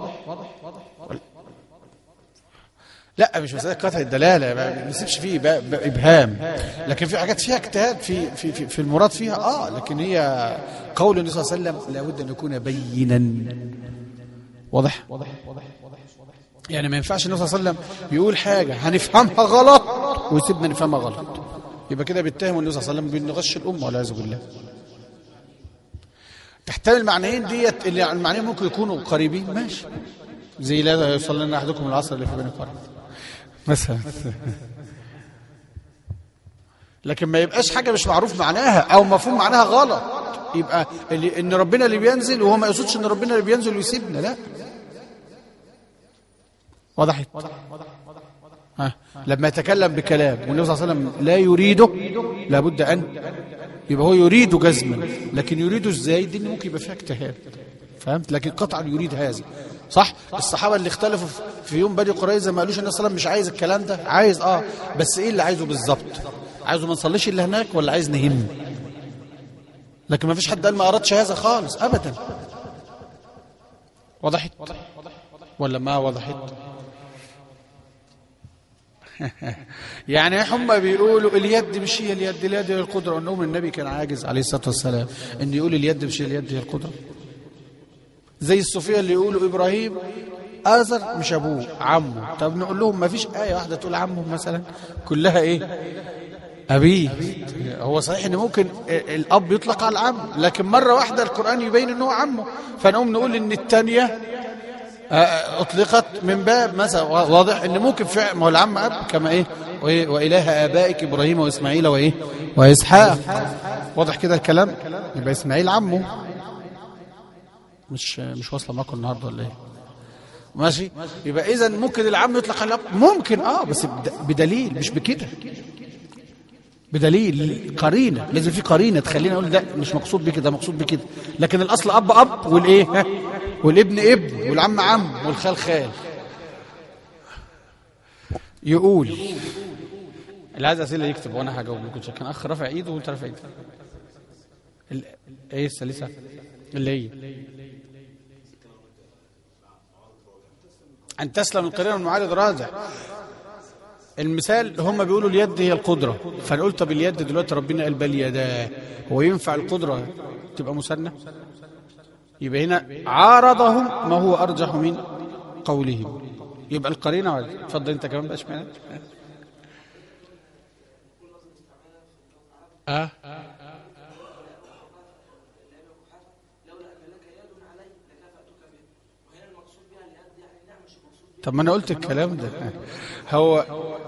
لا مش مسألة قطع الدلالة ما بنسيبش فيه إبهام لكن في حاجات فيها اجتهاد في, في, في, في المراد فيها آه لكن هي قول النبي صلى الله عليه وسلم لابد أن يكون بينا واضح يعني ما ينفعش النبي صلى الله عليه وسلم يقول حاجة هنفهمها غلط ويسيبنا نفهمها غلط يبقى كده بيتهم النبي صلى الله عليه وسلم بأنه غش الأمة والعياذ بالله تحتمل المعنيين ديت اللي المعنيين ممكن يكونوا قريبين ماشي زي لا يصلي لنا احدكم العصر اللي في بين القرن مثلا لكن ما يبقاش حاجه مش معروف معناها او مفهوم معناها غلط يبقى اللي ان ربنا اللي بينزل وهو ما يقصدش ان ربنا اللي بينزل ويسيبنا لا وضحت ها لما يتكلم بكلام والنبي صلى الله عليه وسلم لا يريده لابد ان يبقى هو يريد جزما لكن يريده ازاي دي ممكن يبقى فيها اجتهاد فهمت لكن قطعا يريد هذا صح الصحابه اللي اختلفوا في يوم بني قريظه ما قالوش النبي صلى الله عليه وسلم مش عايز الكلام ده عايز اه بس ايه اللي عايزه بالظبط عايزه ما نصليش الا هناك ولا عايز نهم لكن ما فيش حد قال ما اردش هذا خالص ابدا وضحت ولا ما وضحت يعني هم بيقولوا اليد مش هي اليد اليد هي القدرة وأنهم النبي كان عاجز عليه الصلاة والسلام أن يقول اليد مش هي اليد هي القدرة زي الصوفية اللي يقولوا إبراهيم آزر مش أبوه عمه طب نقول لهم ما فيش آية واحدة تقول عمه مثلا كلها إيه أبيه هو صحيح إن ممكن الأب يطلق على العم لكن مرة واحدة القرآن يبين إنه عمه فنقوم نقول إن الثانية أطلقت من باب مثلا واضح إن ممكن فعل ما هو العم أب كما إيه وإله آبائك إبراهيم وإسماعيل وإيه وإسحاق واضح كده الكلام يبقى إسماعيل عمه مش مش واصله معاكم النهارده ولا ايه ماشي يبقى اذا ممكن العم يطلق على الاب ممكن اه بس بدليل مش بكده بدليل قرينه لازم في قرينه تخلينا اقول ده مش مقصود بكده ده مقصود بكده لكن الاصل اب اب والايه والابن ابن والعم عم والخال خال يقول اللي عايز اسئله يكتب وانا هجاوب لكم كان اخ رافع ايده وانت رافع ايدك ايه الثالثه اللي هي أن تسلم القرينة من المعارض راجع المثال هم بيقولوا اليد هي القدرة فأنا قلت طب اليد دلوقتي ربنا قال بل يداه هو ينفع القدرة تبقى مثنى يبقى هنا عارضهم ما هو أرجح من قولهم يبقى القرينة ولا اتفضل أنت كمان بقى اشمعنى آه. طب ما انا قلت الكلام ده هو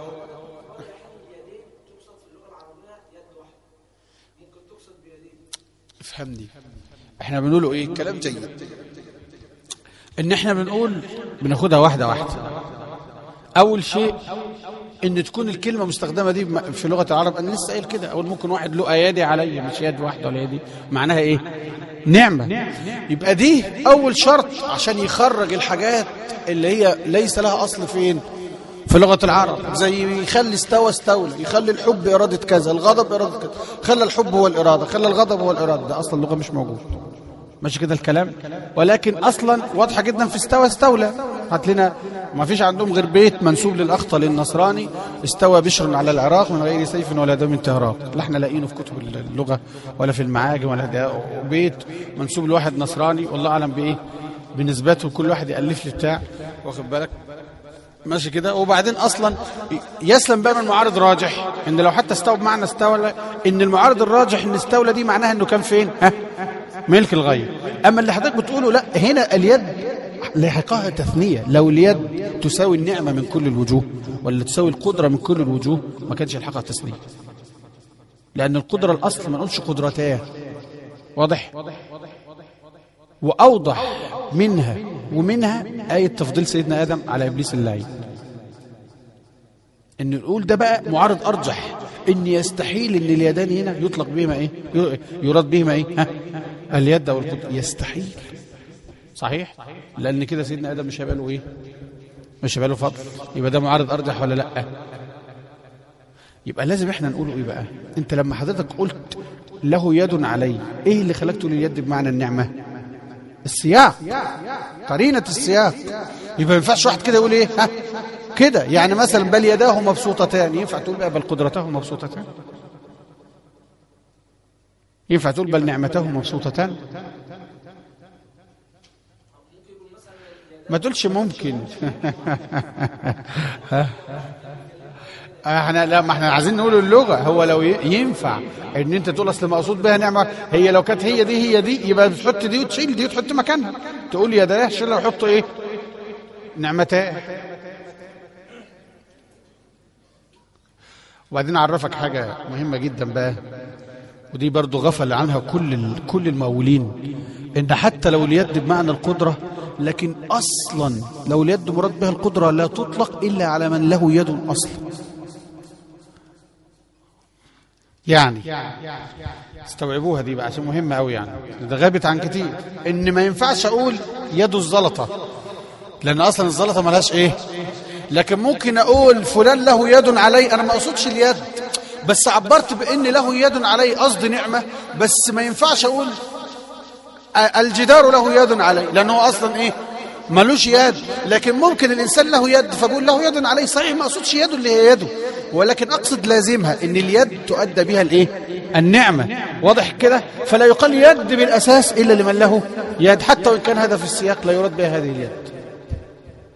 افهمني احنا بنقوله ايه الكلام جيد ان احنا بنقول بناخدها واحده واحده اول شيء ان تكون الكلمه مستخدمه دي في لغه العرب انا لسه قايل كده اول ممكن واحد له ايادي عليا مش يد واحده ولا يدي معناها ايه نعمه يبقى دي اول شرط عشان يخرج الحاجات اللي هي ليس لها اصل فين في لغه العرب زي يخلي استوى استولى يخلي الحب اراده كذا الغضب اراده كذا خلى الحب هو الاراده خلى الغضب هو الاراده ده اصلا اللغه مش موجود ماشي كده الكلام ولكن اصلا واضحه جدا في استوى استولى هات لنا ما فيش عندهم غير بيت منسوب للاخطل النصراني استوى بشر على العراق من غير سيف ولا دم تهراق لا احنا لاقينه في كتب اللغه ولا في المعاجم ولا ده بيت منسوب لواحد نصراني والله اعلم بايه بنسبته كل واحد يالف لي بتاع واخد بالك ماشي كده وبعدين اصلا يسلم بقى من المعارض راجح ان لو حتى استوى بمعنى استولى ان المعارض الراجح ان استولى دي معناها انه كان فين ها ملك الغير اما اللي حضرتك بتقوله لا هنا اليد لاحقها تثنية لو اليد تساوي النعمة من كل الوجوه ولا تساوي القدرة من كل الوجوه ما كانش يلحقها تثنية لأن القدرة الأصل ما نقولش قدرتاه واضح وأوضح منها ومنها آية تفضيل سيدنا آدم على إبليس اللعين ان نقول ده بقى معارض ارجح ان يستحيل ان اليدان هنا يطلق بهما ايه يراد بهما ايه ها اليد او القدره يستحيل صحيح لان كده سيدنا ادم مش هيبقى له ايه مش هيبقى له فضل يبقى ده معارض ارجح ولا لا يبقى لازم احنا نقوله ايه بقى انت لما حضرتك قلت له يد علي ايه اللي خلقته لليد بمعنى النعمه السياق قرينه السياق يبقى ما ينفعش واحد كده يقول ايه ها كده يعني مثلا بل يداه مبسوطتان ينفع تقول بقى بل قدرته مبسوطتان ينفع تقول بل نعمته مبسوطتان ما تقولش ممكن احنا لا ما احنا عايزين نقول اللغه هو لو ينفع ان انت تقول اصل مقصود بها نعمه هي لو كانت هي دي هي دي يبقى تحط دي وتشيل دي وتحط مكانها تقول يا ده شيل وحط ايه نعمتان وبعدين اعرفك حاجه مهمه جدا بقى ودي برضو غفل عنها كل كل المؤولين ان حتى لو اليد بمعنى القدره لكن اصلا لو اليد مراد بها القدره لا تطلق الا على من له يد اصلا يعني استوعبوها دي بقى عشان مهمه قوي يعني ده غابت عن كتير ان ما ينفعش اقول يد الزلطه لان اصلا الزلطه ملهاش ايه لكن ممكن اقول فلان له يد علي انا ما اقصدش اليد بس عبرت بان له يد علي قصد نعمه بس ما ينفعش اقول الجدار له يد علي لانه اصلا ايه ملوش يد لكن ممكن الانسان له يد فبقول له يد عليه صحيح ما اقصدش يده اللي هي يده ولكن اقصد لازمها ان اليد تؤدى بها الايه النعمه واضح كده فلا يقال يد بالاساس الا لمن له يد حتى وان كان هذا في السياق لا يراد بها هذه اليد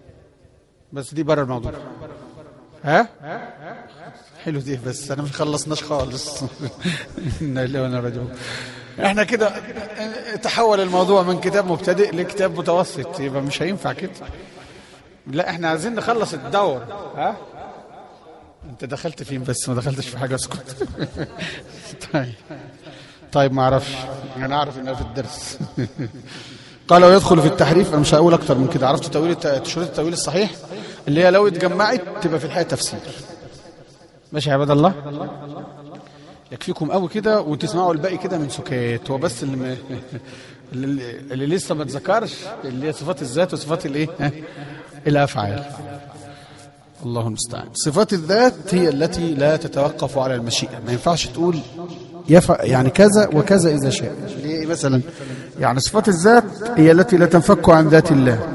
بس دي بره الموضوع ها حلو دي بس انا مش خلصناش خالص إنا لله وإنا راجعون احنا كده تحول الموضوع من كتاب مبتدئ لكتاب متوسط يبقى مش هينفع كده لا احنا عايزين نخلص الدور ها انت دخلت فين بس ما دخلتش في حاجه اسكت طيب طيب ما اعرفش انا اعرف انها في الدرس قال ويدخل في التحريف انا مش هقول اكتر من كده عرفت تاويل الت- شروط التاويل الصحيح اللي هي لو اتجمعت تبقى في الحقيقه تفسير ماشي يا عباد الله يكفيكم قوي كده وتسمعوا الباقي كده من سكات هو بس اللي, م... اللي, اللي لسه ما اتذكرش اللي هي صفات الذات وصفات الايه ها؟ الافعال الله المستعان صفات الذات هي التي لا تتوقف على المشيئة ما ينفعش تقول يف... يعني كذا وكذا إذا شاء ليه مثلا يعني صفات الذات هي التي لا تنفك عن ذات الله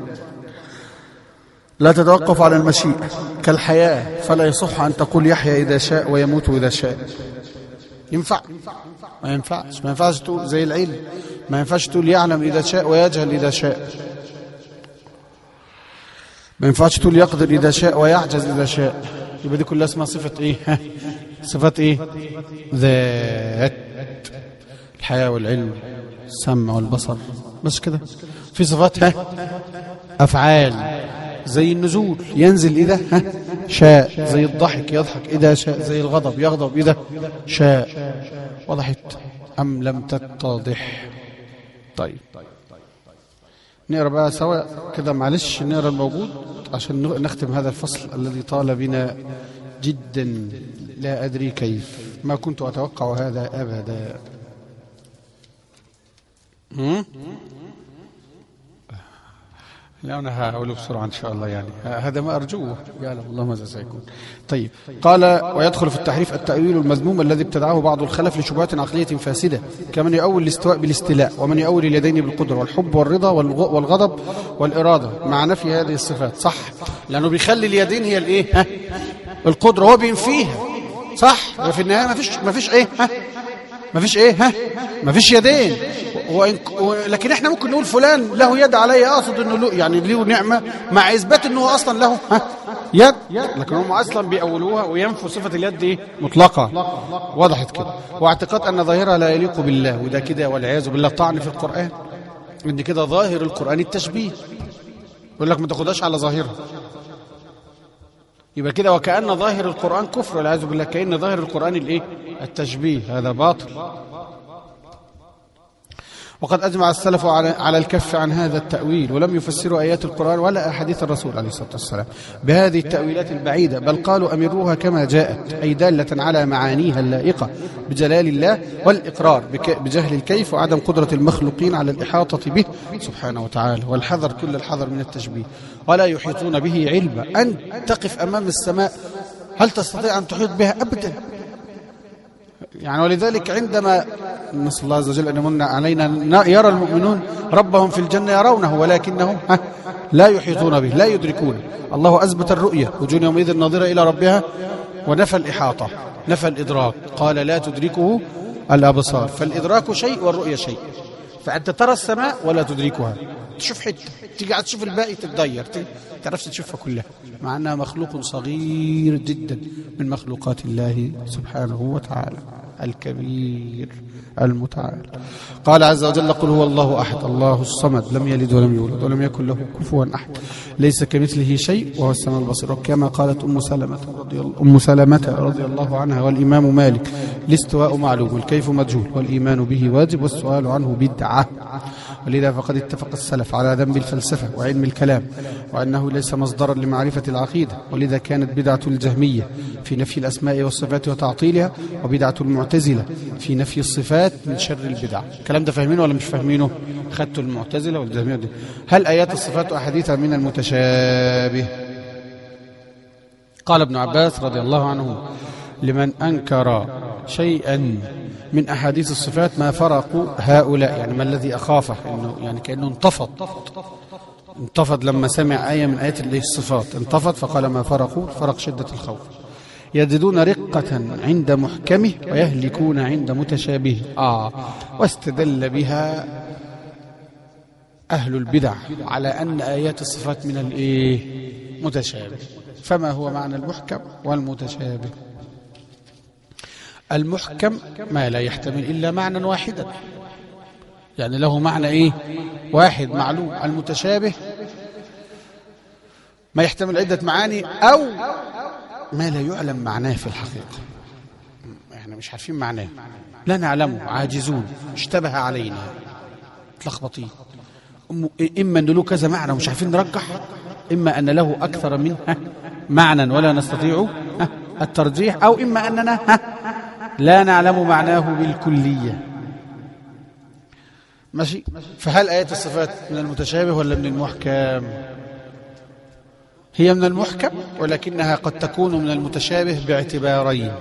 لا تتوقف على المشيئة كالحياة فلا يصح أن تقول يحيى إذا شاء ويموت إذا شاء ينفع ما ينفعش ما ينفعش تقول زي العلم ما ينفعش تقول يعلم إذا شاء ويجهل إذا شاء ما ينفعش تقول يقدر إذا شاء ويعجز إذا شاء يبقى دي كلها اسمها صفة إيه ها؟ صفات إيه ذات الحياة والعلم السمع والبصر بس كده في صفات ها أفعال زي النزول ينزل إذا ها شاء زي الضحك يضحك إذا شاء زي الغضب يغضب إذا شاء وضحت أم لم تتضح طيب نقرا بقى سوا كده معلش نقرا الموجود عشان نختم هذا الفصل الذي طال بنا جدا لا أدري كيف ما كنت أتوقع هذا أبدا هم؟ لا أنا هقوله بسرعة إن شاء الله يعني هذا ما أرجوه يعلم الله ماذا سيكون طيب قال ويدخل في التحريف التأويل المذموم الذي ابتدعه بعض الخلف لشبهات عقلية فاسدة كمن يؤول الاستواء بالاستيلاء ومن يؤول اليدين بالقدرة والحب والرضا والغ- والغضب والإرادة مع نفي هذه الصفات صح لأنه بيخلي اليدين هي الإيه ها؟ القدرة هو بينفيها صح وفي النهاية ما فيش ما فيش إيه ها ما فيش إيه ها ما فيش يدين وإن و- لكن احنا ممكن نقول فلان له يد علي اقصد انه له يعني له نعمه مع اثبات انه هو اصلا له ها يد لكن هم اصلا بيأولوها وينفوا صفه اليد ايه مطلقه وضحت كده واعتقاد ان ظاهرها لا يليق بالله وده كده والعياذ بالله طعن في القران ان كده ظاهر القران التشبيه يقول لك ما تاخدهاش على ظاهرها يبقى كده وكأن ظاهر القرآن كفر والعياذ بالله كأن ظاهر القرآن الايه التشبيه هذا باطل وقد أجمع السلف على على الكف عن هذا التأويل ولم يفسروا آيات القرآن ولا أحاديث الرسول عليه الصلاة والسلام بهذه التأويلات البعيدة بل قالوا أمروها كما جاءت أي دالة على معانيها اللائقة بجلال الله والإقرار بك- بجهل الكيف وعدم قدرة المخلوقين على الإحاطة به سبحانه وتعالى والحذر كل الحذر من التشبيه ولا يحيطون به علما أن تقف أمام السماء هل تستطيع أن تحيط بها أبدا يعني ولذلك عندما نسأل الله عز وجل أن يمن علينا ن- يرى المؤمنون ربهم في الجنة يرونه ولكنهم ها لا يحيطون به لا يدركون الله أثبت الرؤية وجون يومئذ ناظرة إلى ربها ونفى الإحاطة نفى الإدراك قال لا تدركه الأبصار فالإدراك شيء والرؤية شيء فأنت ترى السماء ولا تدركها تشوف حتة تيجي عاد تشوف الباقي تتضير ت- تعرفش تشوفها كلها مع أنها مخلوق صغير جدا من مخلوقات الله سبحانه وتعالى الكبير المتعال قال عز وجل قل هو الله أحد الله الصمد لم يلد ولم يولد ولم يكن له كفوا أحد ليس كمثله شيء وهو السميع البصير كما قالت أم سلمة رضي الله أم سلمة رضي الله عنها والإمام مالك الاستواء معلوم والكيف مجهول والإيمان به واجب والسؤال عنه بدعة ولذا فقد اتفق السلف على ذنب الفلسفة وعلم الكلام وأنه ليس مصدرا لمعرفة العقيدة ولذا كانت بدعة الجهمية في نفي الأسماء والصفات وتعطيلها وبدعة المعتزلة في نفي الصفات من شر البدع الكلام ده فاهمينه ولا مش فاهمينه خدتوا المعتزلة والجهمية دي هل آيات الصفات وأحاديثها من المتشابه قال ابن عباس رضي الله عنه لمن أنكر شيئا من أحاديث الصفات ما فرقوا هؤلاء يعني ما الذي أخافه إنه يعني كأنه انتفض انتفض لما سمع آية من آيات اللي الصفات انتفض فقال ما فرقوا فرق شدة الخوف يجدون رقة عند محكمه ويهلكون عند متشابهه آه واستدل بها أهل البدع على أن آيات الصفات من الإيه متشابه فما هو معنى المحكم والمتشابه المحكم ما لا يحتمل إلا معنى واحدا يعني له معنى إيه واحد معلوم المتشابه ما يحتمل عدة معاني أو ما لا يعلم معناه في الحقيقة احنا مش عارفين معناه لا نعلمه عاجزون اشتبه علينا تلخبطين إما أن له كذا معنى ومش عارفين نرجح إما أن له أكثر من معنى ولا نستطيع الترجيح أو إما أننا لا نعلم معناه بالكلية ماشي فهل آيات الصفات من المتشابه ولا من المحكم هي من المحكم ولكنها قد تكون من المتشابه باعتبارين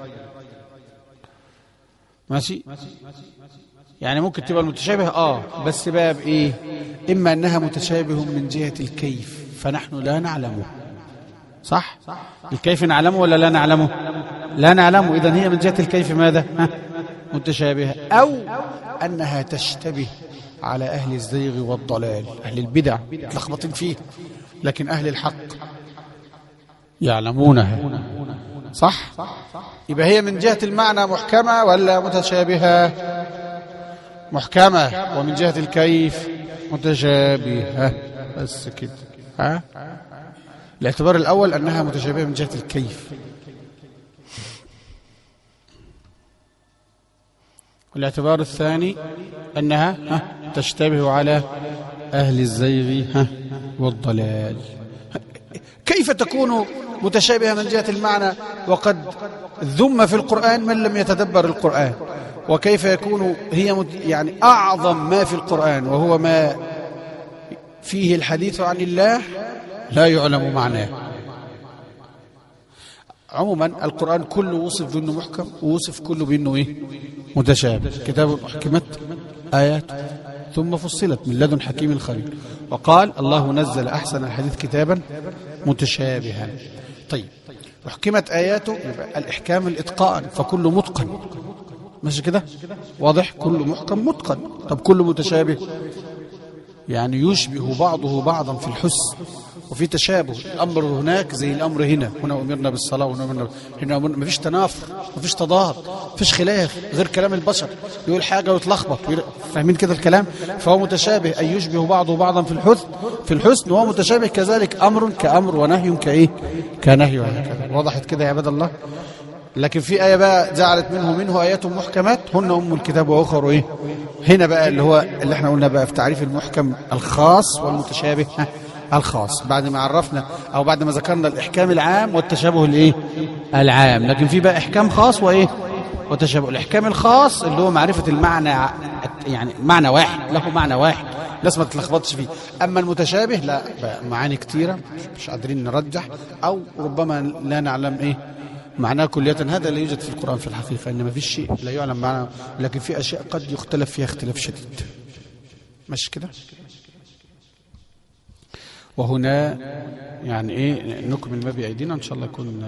ماشي يعني ممكن تبقى المتشابه اه بس بقى بايه اما انها متشابه من جهه الكيف فنحن لا نعلمه صح الكيف نعلمه ولا لا نعلمه لا نعلمه اذا هي من جهه الكيف ماذا ها؟ متشابهه او انها تشتبه على اهل الزيغ والضلال اهل البدع متلخبطين فيه لكن اهل الحق يعلمونها صح يبقى هي من جهه المعنى محكمه ولا متشابهه محكمة ومن جهة الكيف متشابهة بس كده ها الاعتبار الأول أنها متشابهة من جهة الكيف والاعتبار الثاني أنها ها تشتبه على أهل الزيغ ها والضلال كيف تكون متشابهة من جهة المعنى وقد ذم في القرآن من لم يتدبر القرآن وكيف يكون هي يعني أعظم ما في القرآن وهو ما فيه الحديث عن الله لا يعلم معناه عموما القرآن كله وصف بأنه محكم ووصف كله بأنه إيه متشابه كتاب أحكمت آيات ثم فصلت من لدن حكيم خبير وقال الله نزل أحسن الحديث كتابا متشابها طيب أحكمت آياته يبقى الإحكام الإتقان فكل متقن ماشي كده واضح كل محكم متقن طب كل متشابه يعني يشبه بعضه بعضا في الحسن وفي تشابه الامر هناك زي الامر هنا هنا امرنا بالصلاه وهنا امرنا هنا أمرنا مفيش تنافر مفيش تضاد مفيش خلاف غير كلام البشر يقول حاجه ويتلخبط فاهمين كده الكلام فهو متشابه اي يشبه بعضه بعضا في الحسن في الحسن وهو متشابه كذلك امر كامر ونهي كايه كنهي وهكذا وضحت كده يا عباد الله لكن في آية بقى جعلت منه منه آيات محكمات هن أم الكتاب وأخر إيه هنا بقى اللي هو اللي احنا قلنا بقى في تعريف المحكم الخاص والمتشابه الخاص بعد ما عرفنا أو بعد ما ذكرنا الإحكام العام والتشابه الإيه العام لكن في بقى إحكام خاص وإيه وتشابه الإحكام الخاص اللي هو معرفة المعنى يعني معنى واحد له معنى واحد الناس ما تتلخبطش فيه أما المتشابه لا بقى معاني كتيرة مش قادرين نرجح أو ربما لا نعلم إيه معناه كلية هذا لا يوجد في القرآن في الحقيقة إن ما فيش شيء لا يعلم معناه لكن في أشياء قد يختلف فيها اختلاف شديد مش كده وهنا يعني ايه نكمل ما بأيدينا ان شاء الله يكون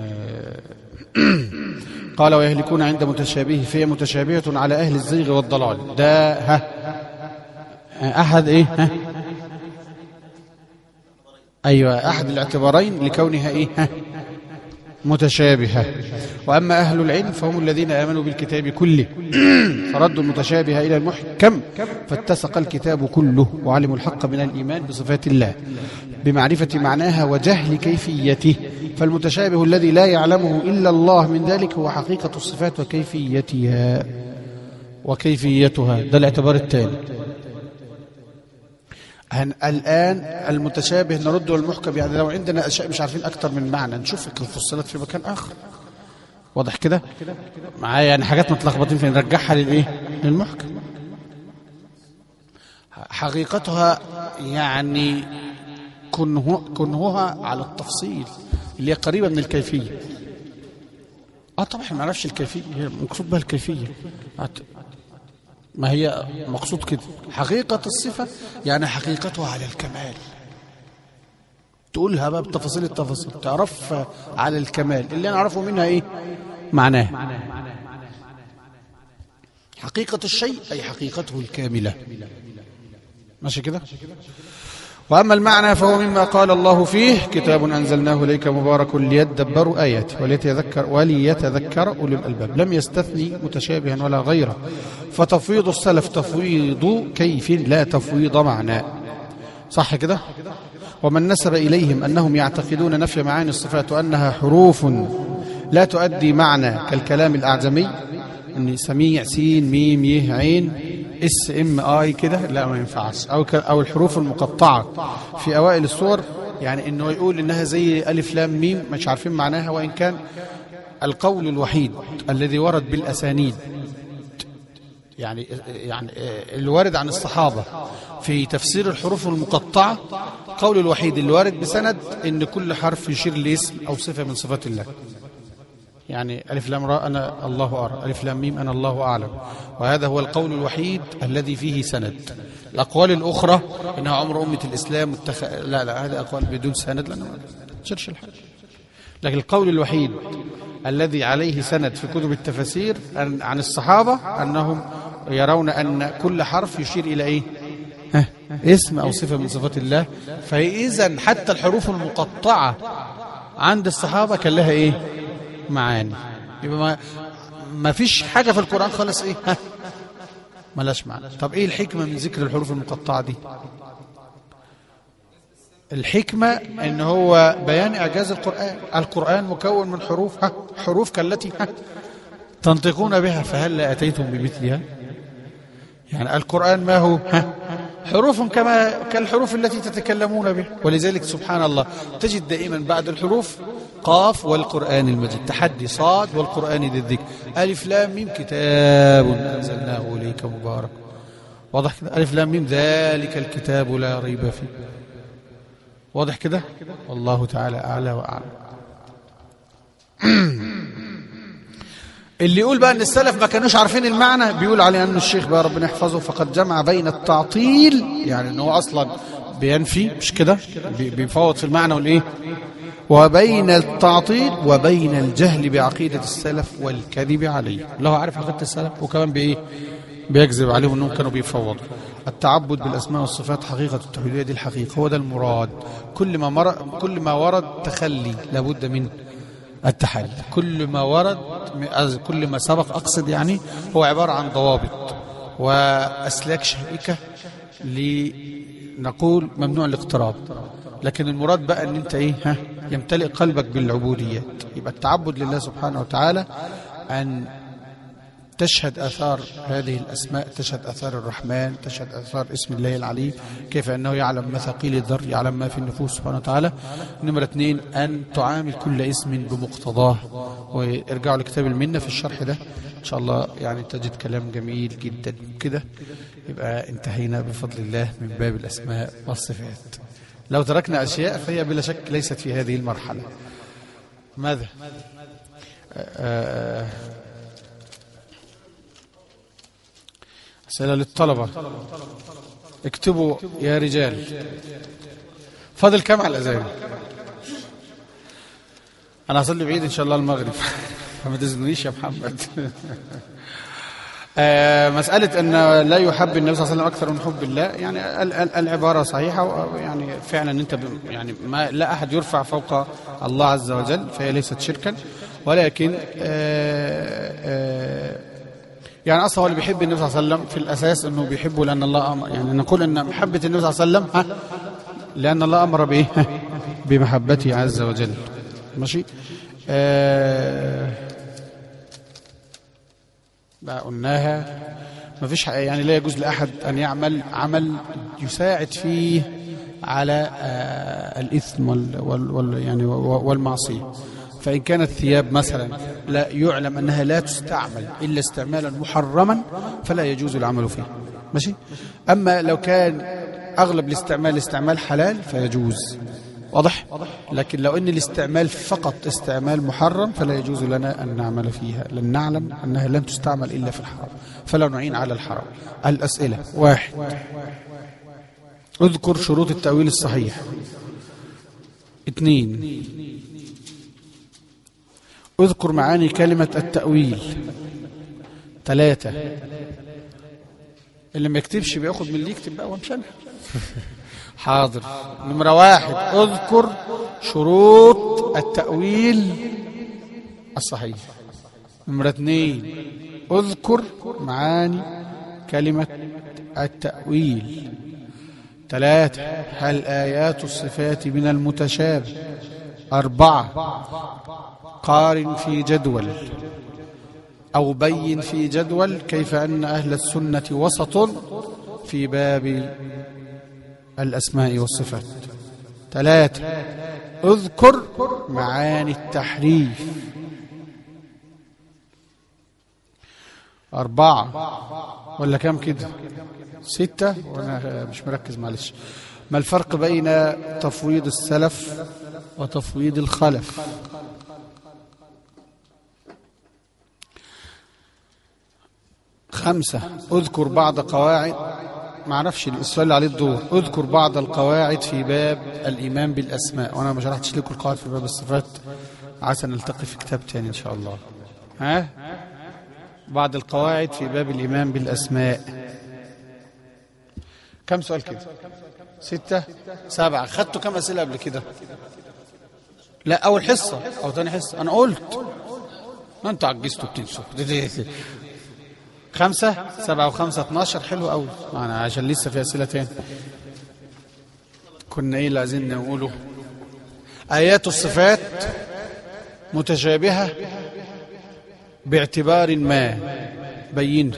قال ويهلكون عند متشابهه فهي متشابهة على أهل الزيغ والضلال ده ها أحد إيه ها أيوة أحد الاعتبارين لكونها إيه ها متشابهة وأما أهل العلم فهم الذين آمنوا بالكتاب كله فردوا المتشابه إلى المحكم فاتسق الكتاب كله وعلموا الحق من الإيمان بصفات الله بمعرفة معناها وجهل كيفيته فالمتشابه الذي لا يعلمه إلا الله من ذلك هو حقيقة الصفات وكيفيتها وكيفيتها ده الاعتبار الثاني الآن المتشابه نرده المحكم يعني لو عندنا أشياء مش عارفين أكتر من معنى نشوف الفصلات في مكان آخر واضح كده معايا يعني حاجات متلخبطين فين نرجعها للإيه للمحكم حقيقتها يعني كنه كنهها على التفصيل اللي هي قريبة من الكيفية اه طبعا ما نعرفش الكيفية هي مقصود بها الكيفية ما هي مقصود كده حقيقة الصفة يعني حقيقتها على الكمال تقولها بقى بتفاصيل التفاصيل تعرف على الكمال اللي نعرفه منها ايه معناه حقيقة الشيء أي حقيقته الكاملة ماشي كده وأما المعنى فهو مما قال الله فيه كتاب أنزلناه إليك مبارك ليدبروا آياته وليتذكر, وليتذكر أولي الألباب لم يستثني متشابها ولا غيره فتفويض السلف تفويض كيف لا تفويض معنى صح كده ومن نسب إليهم أنهم يعتقدون نفي معاني الصفات وأنها حروف لا تؤدي معنى كالكلام الأعجمي أن سميع سين ميم يه عين اس ام اي كده لا ما ينفعش او او الحروف المقطعه في اوائل الصور يعني انه يقول انها زي الف لام ميم مش عارفين معناها وان كان القول الوحيد الذي ورد بالاسانيد يعني يعني الوارد عن الصحابه في تفسير الحروف المقطعه قول الوحيد اللي وارد بسند ان كل حرف يشير لاسم او صفه من صفات الله يعني ألف لام راء أنا الله أرى ألف لام ميم أنا الله أعلم وهذا هو القول الوحيد الذي فيه سند الأقوال الأخرى إنها عمر أمة الإسلام متخ... لا لا هذه أقوال بدون سند لأنه ما تشرش الحاجة لكن القول الوحيد الذي عليه سند في كتب التفاسير أن عن الصحابة أنهم يرون أن كل حرف يشير إلى إيه ها اسم أو صفة من صفات الله فإذا حتى الحروف المقطعة عند الصحابة كان لها إيه معاني يبقى ما, ما فيش حاجة في القرآن خالص إيه ها ملاش معنى طب إيه الحكمة من ذكر الحروف المقطعة دي الحكمة ان هو بيان اعجاز القرآن القرآن مكون من حروف ها حروف كالتي ها تنطقون بها فهل اتيتم بمثلها يعني القرآن ما هو ها حروف كما كالحروف التي تتكلمون بها ولذلك سبحان الله تجد دائما بعد الحروف قاف والقرآن المجيد تحدي صاد والقرآن ذي الذكر ألف لام ميم كتاب أنزلناه إليك مبارك واضح كده ألف لام ميم ذلك الكتاب لا ريب فيه واضح كده والله تعالى أعلى وأعلم اللي يقول بقى ان السلف ما كانوش عارفين المعنى بيقول عليه ان الشيخ بقى ربنا يحفظه فقد جمع بين التعطيل يعني ان هو اصلا بينفي مش كده بيفوض في المعنى والايه وبين التعطيل وبين الجهل بعقيدة السلف والكذب عليه الله عارف عقيدة السلف وكمان بايه بيكذب عليهم انهم كانوا بيفوضوا التعبد بالاسماء والصفات حقيقه التوحيديه دي الحقيقه هو ده المراد كل ما مر كل ما ورد تخلي لابد من التحلي كل ما ورد كل ما سبق اقصد يعني هو عباره عن ضوابط واسلاك شائكه لنقول ممنوع الاقتراب لكن المراد بقى ان انت ايه ها يمتلئ قلبك بالعبوديات يبقى التعبد لله سبحانه وتعالى ان تشهد آثار هذه الأسماء تشهد آثار الرحمن تشهد آثار اسم الله العليم كيف أنه يعلم مثاقيل الذر يعلم ما في النفوس سبحانه وتعالى نمرة اثنين أن تعامل كل اسم بمقتضاه وارجعوا لكتاب المنة في الشرح ده إن شاء الله يعني تجد كلام جميل جدا كده يبقى انتهينا بفضل الله من باب الأسماء والصفات لو تركنا أشياء فهي بلا شك ليست في هذه المرحلة ماذا آه أسئلة للطلبة اكتبوا يا رجال فاضل كم على الأذان أنا أصلي بعيد إن شاء الله المغرب فما تزنونيش يا محمد آه مسألة أن لا يحب النبي صلى الله عليه وسلم أكثر من حب الله يعني العبارة صحيحة يعني فعلا أنت يعني ما لا أحد يرفع فوق الله عز وجل فهي ليست شركا ولكن آه آه يعني اصلا هو اللي بيحب النبي صلى الله عليه وسلم في الاساس انه بيحبه لان الله امر يعني نقول ان محبه النبي صلى الله عليه وسلم ها لان الله امر بايه بمحبته عز وجل ماشي آه بقى قلناها ما فيش يعني لا يجوز لاحد ان يعمل عمل يساعد فيه على آه الاثم وال, وال, وال يعني والمعصيه فإن كانت ثياب مثلا لا يعلم أنها لا تستعمل إلا استعمالا محرما فلا يجوز العمل فيها ماشي أما لو كان أغلب الاستعمال استعمال حلال فيجوز واضح لكن لو أن الاستعمال فقط استعمال محرم فلا يجوز لنا أن نعمل فيها لن نعلم أنها لن تستعمل إلا في الحرام فلا نعين على الحرام الأسئلة واحد اذكر شروط التأويل الصحيح اثنين اذكر معاني كلمة التأويل ثلاثة اللي ما يكتبش بياخد من اللي يكتب بقى وامشي انا حاضر نمرة واحد اذكر شروط التأويل الصحيح نمرة اثنين اذكر معاني كلمة التأويل ثلاثة هل آيات الصفات من المتشابه أربعة قارن في جدول أو بين في جدول كيف أن أهل السنة وسط في باب الأسماء والصفات ثلاثة اذكر معاني التحريف أربعة ولا كم كده ستة وأنا مش مركز معلش ما الفرق بين تفويض السلف وتفويض الخلف خمسة اذكر بعض قواعد ما اعرفش السؤال اللي عليه الدور اذكر بعض القواعد في باب الإيمان بالأسماء وأنا ما شرحتش لكم القواعد في باب الصفات عسى نلتقي في كتاب تاني إن شاء الله ها بعض القواعد في باب الإيمان بالأسماء كم سؤال كده ستة سبعة خدتوا كم أسئلة قبل كده لا أول حصة أو تاني حصة أنا قلت ما أنتوا عجزتوا بتنسوا خمسة سبعة وخمسة اتناشر حلو قوي أنا عشان لسه في أسئلة تاني كنا إيه اللي عايزين نقوله آيات الصفات متشابهة باعتبار ما بين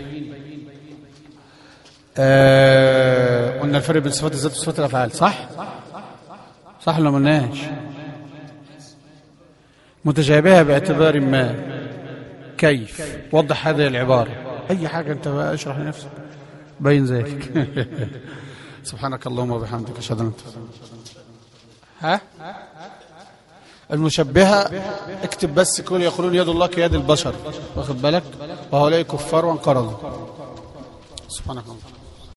آه قلنا الفرق بين صفات الذات وصفات الافعال صح صح ولا ما قلناش متشابهه باعتبار ما كيف وضح هذه العباره اي حاجه انت بقى اشرح لنفسك بين ذلك سبحانك اللهم وبحمدك اشهد ان لا اله الا انت ها المشبهة اكتب بس كل يقولون يد الله كيد البشر واخد بالك وهؤلاء كفار وانقرضوا سبحانك اللهم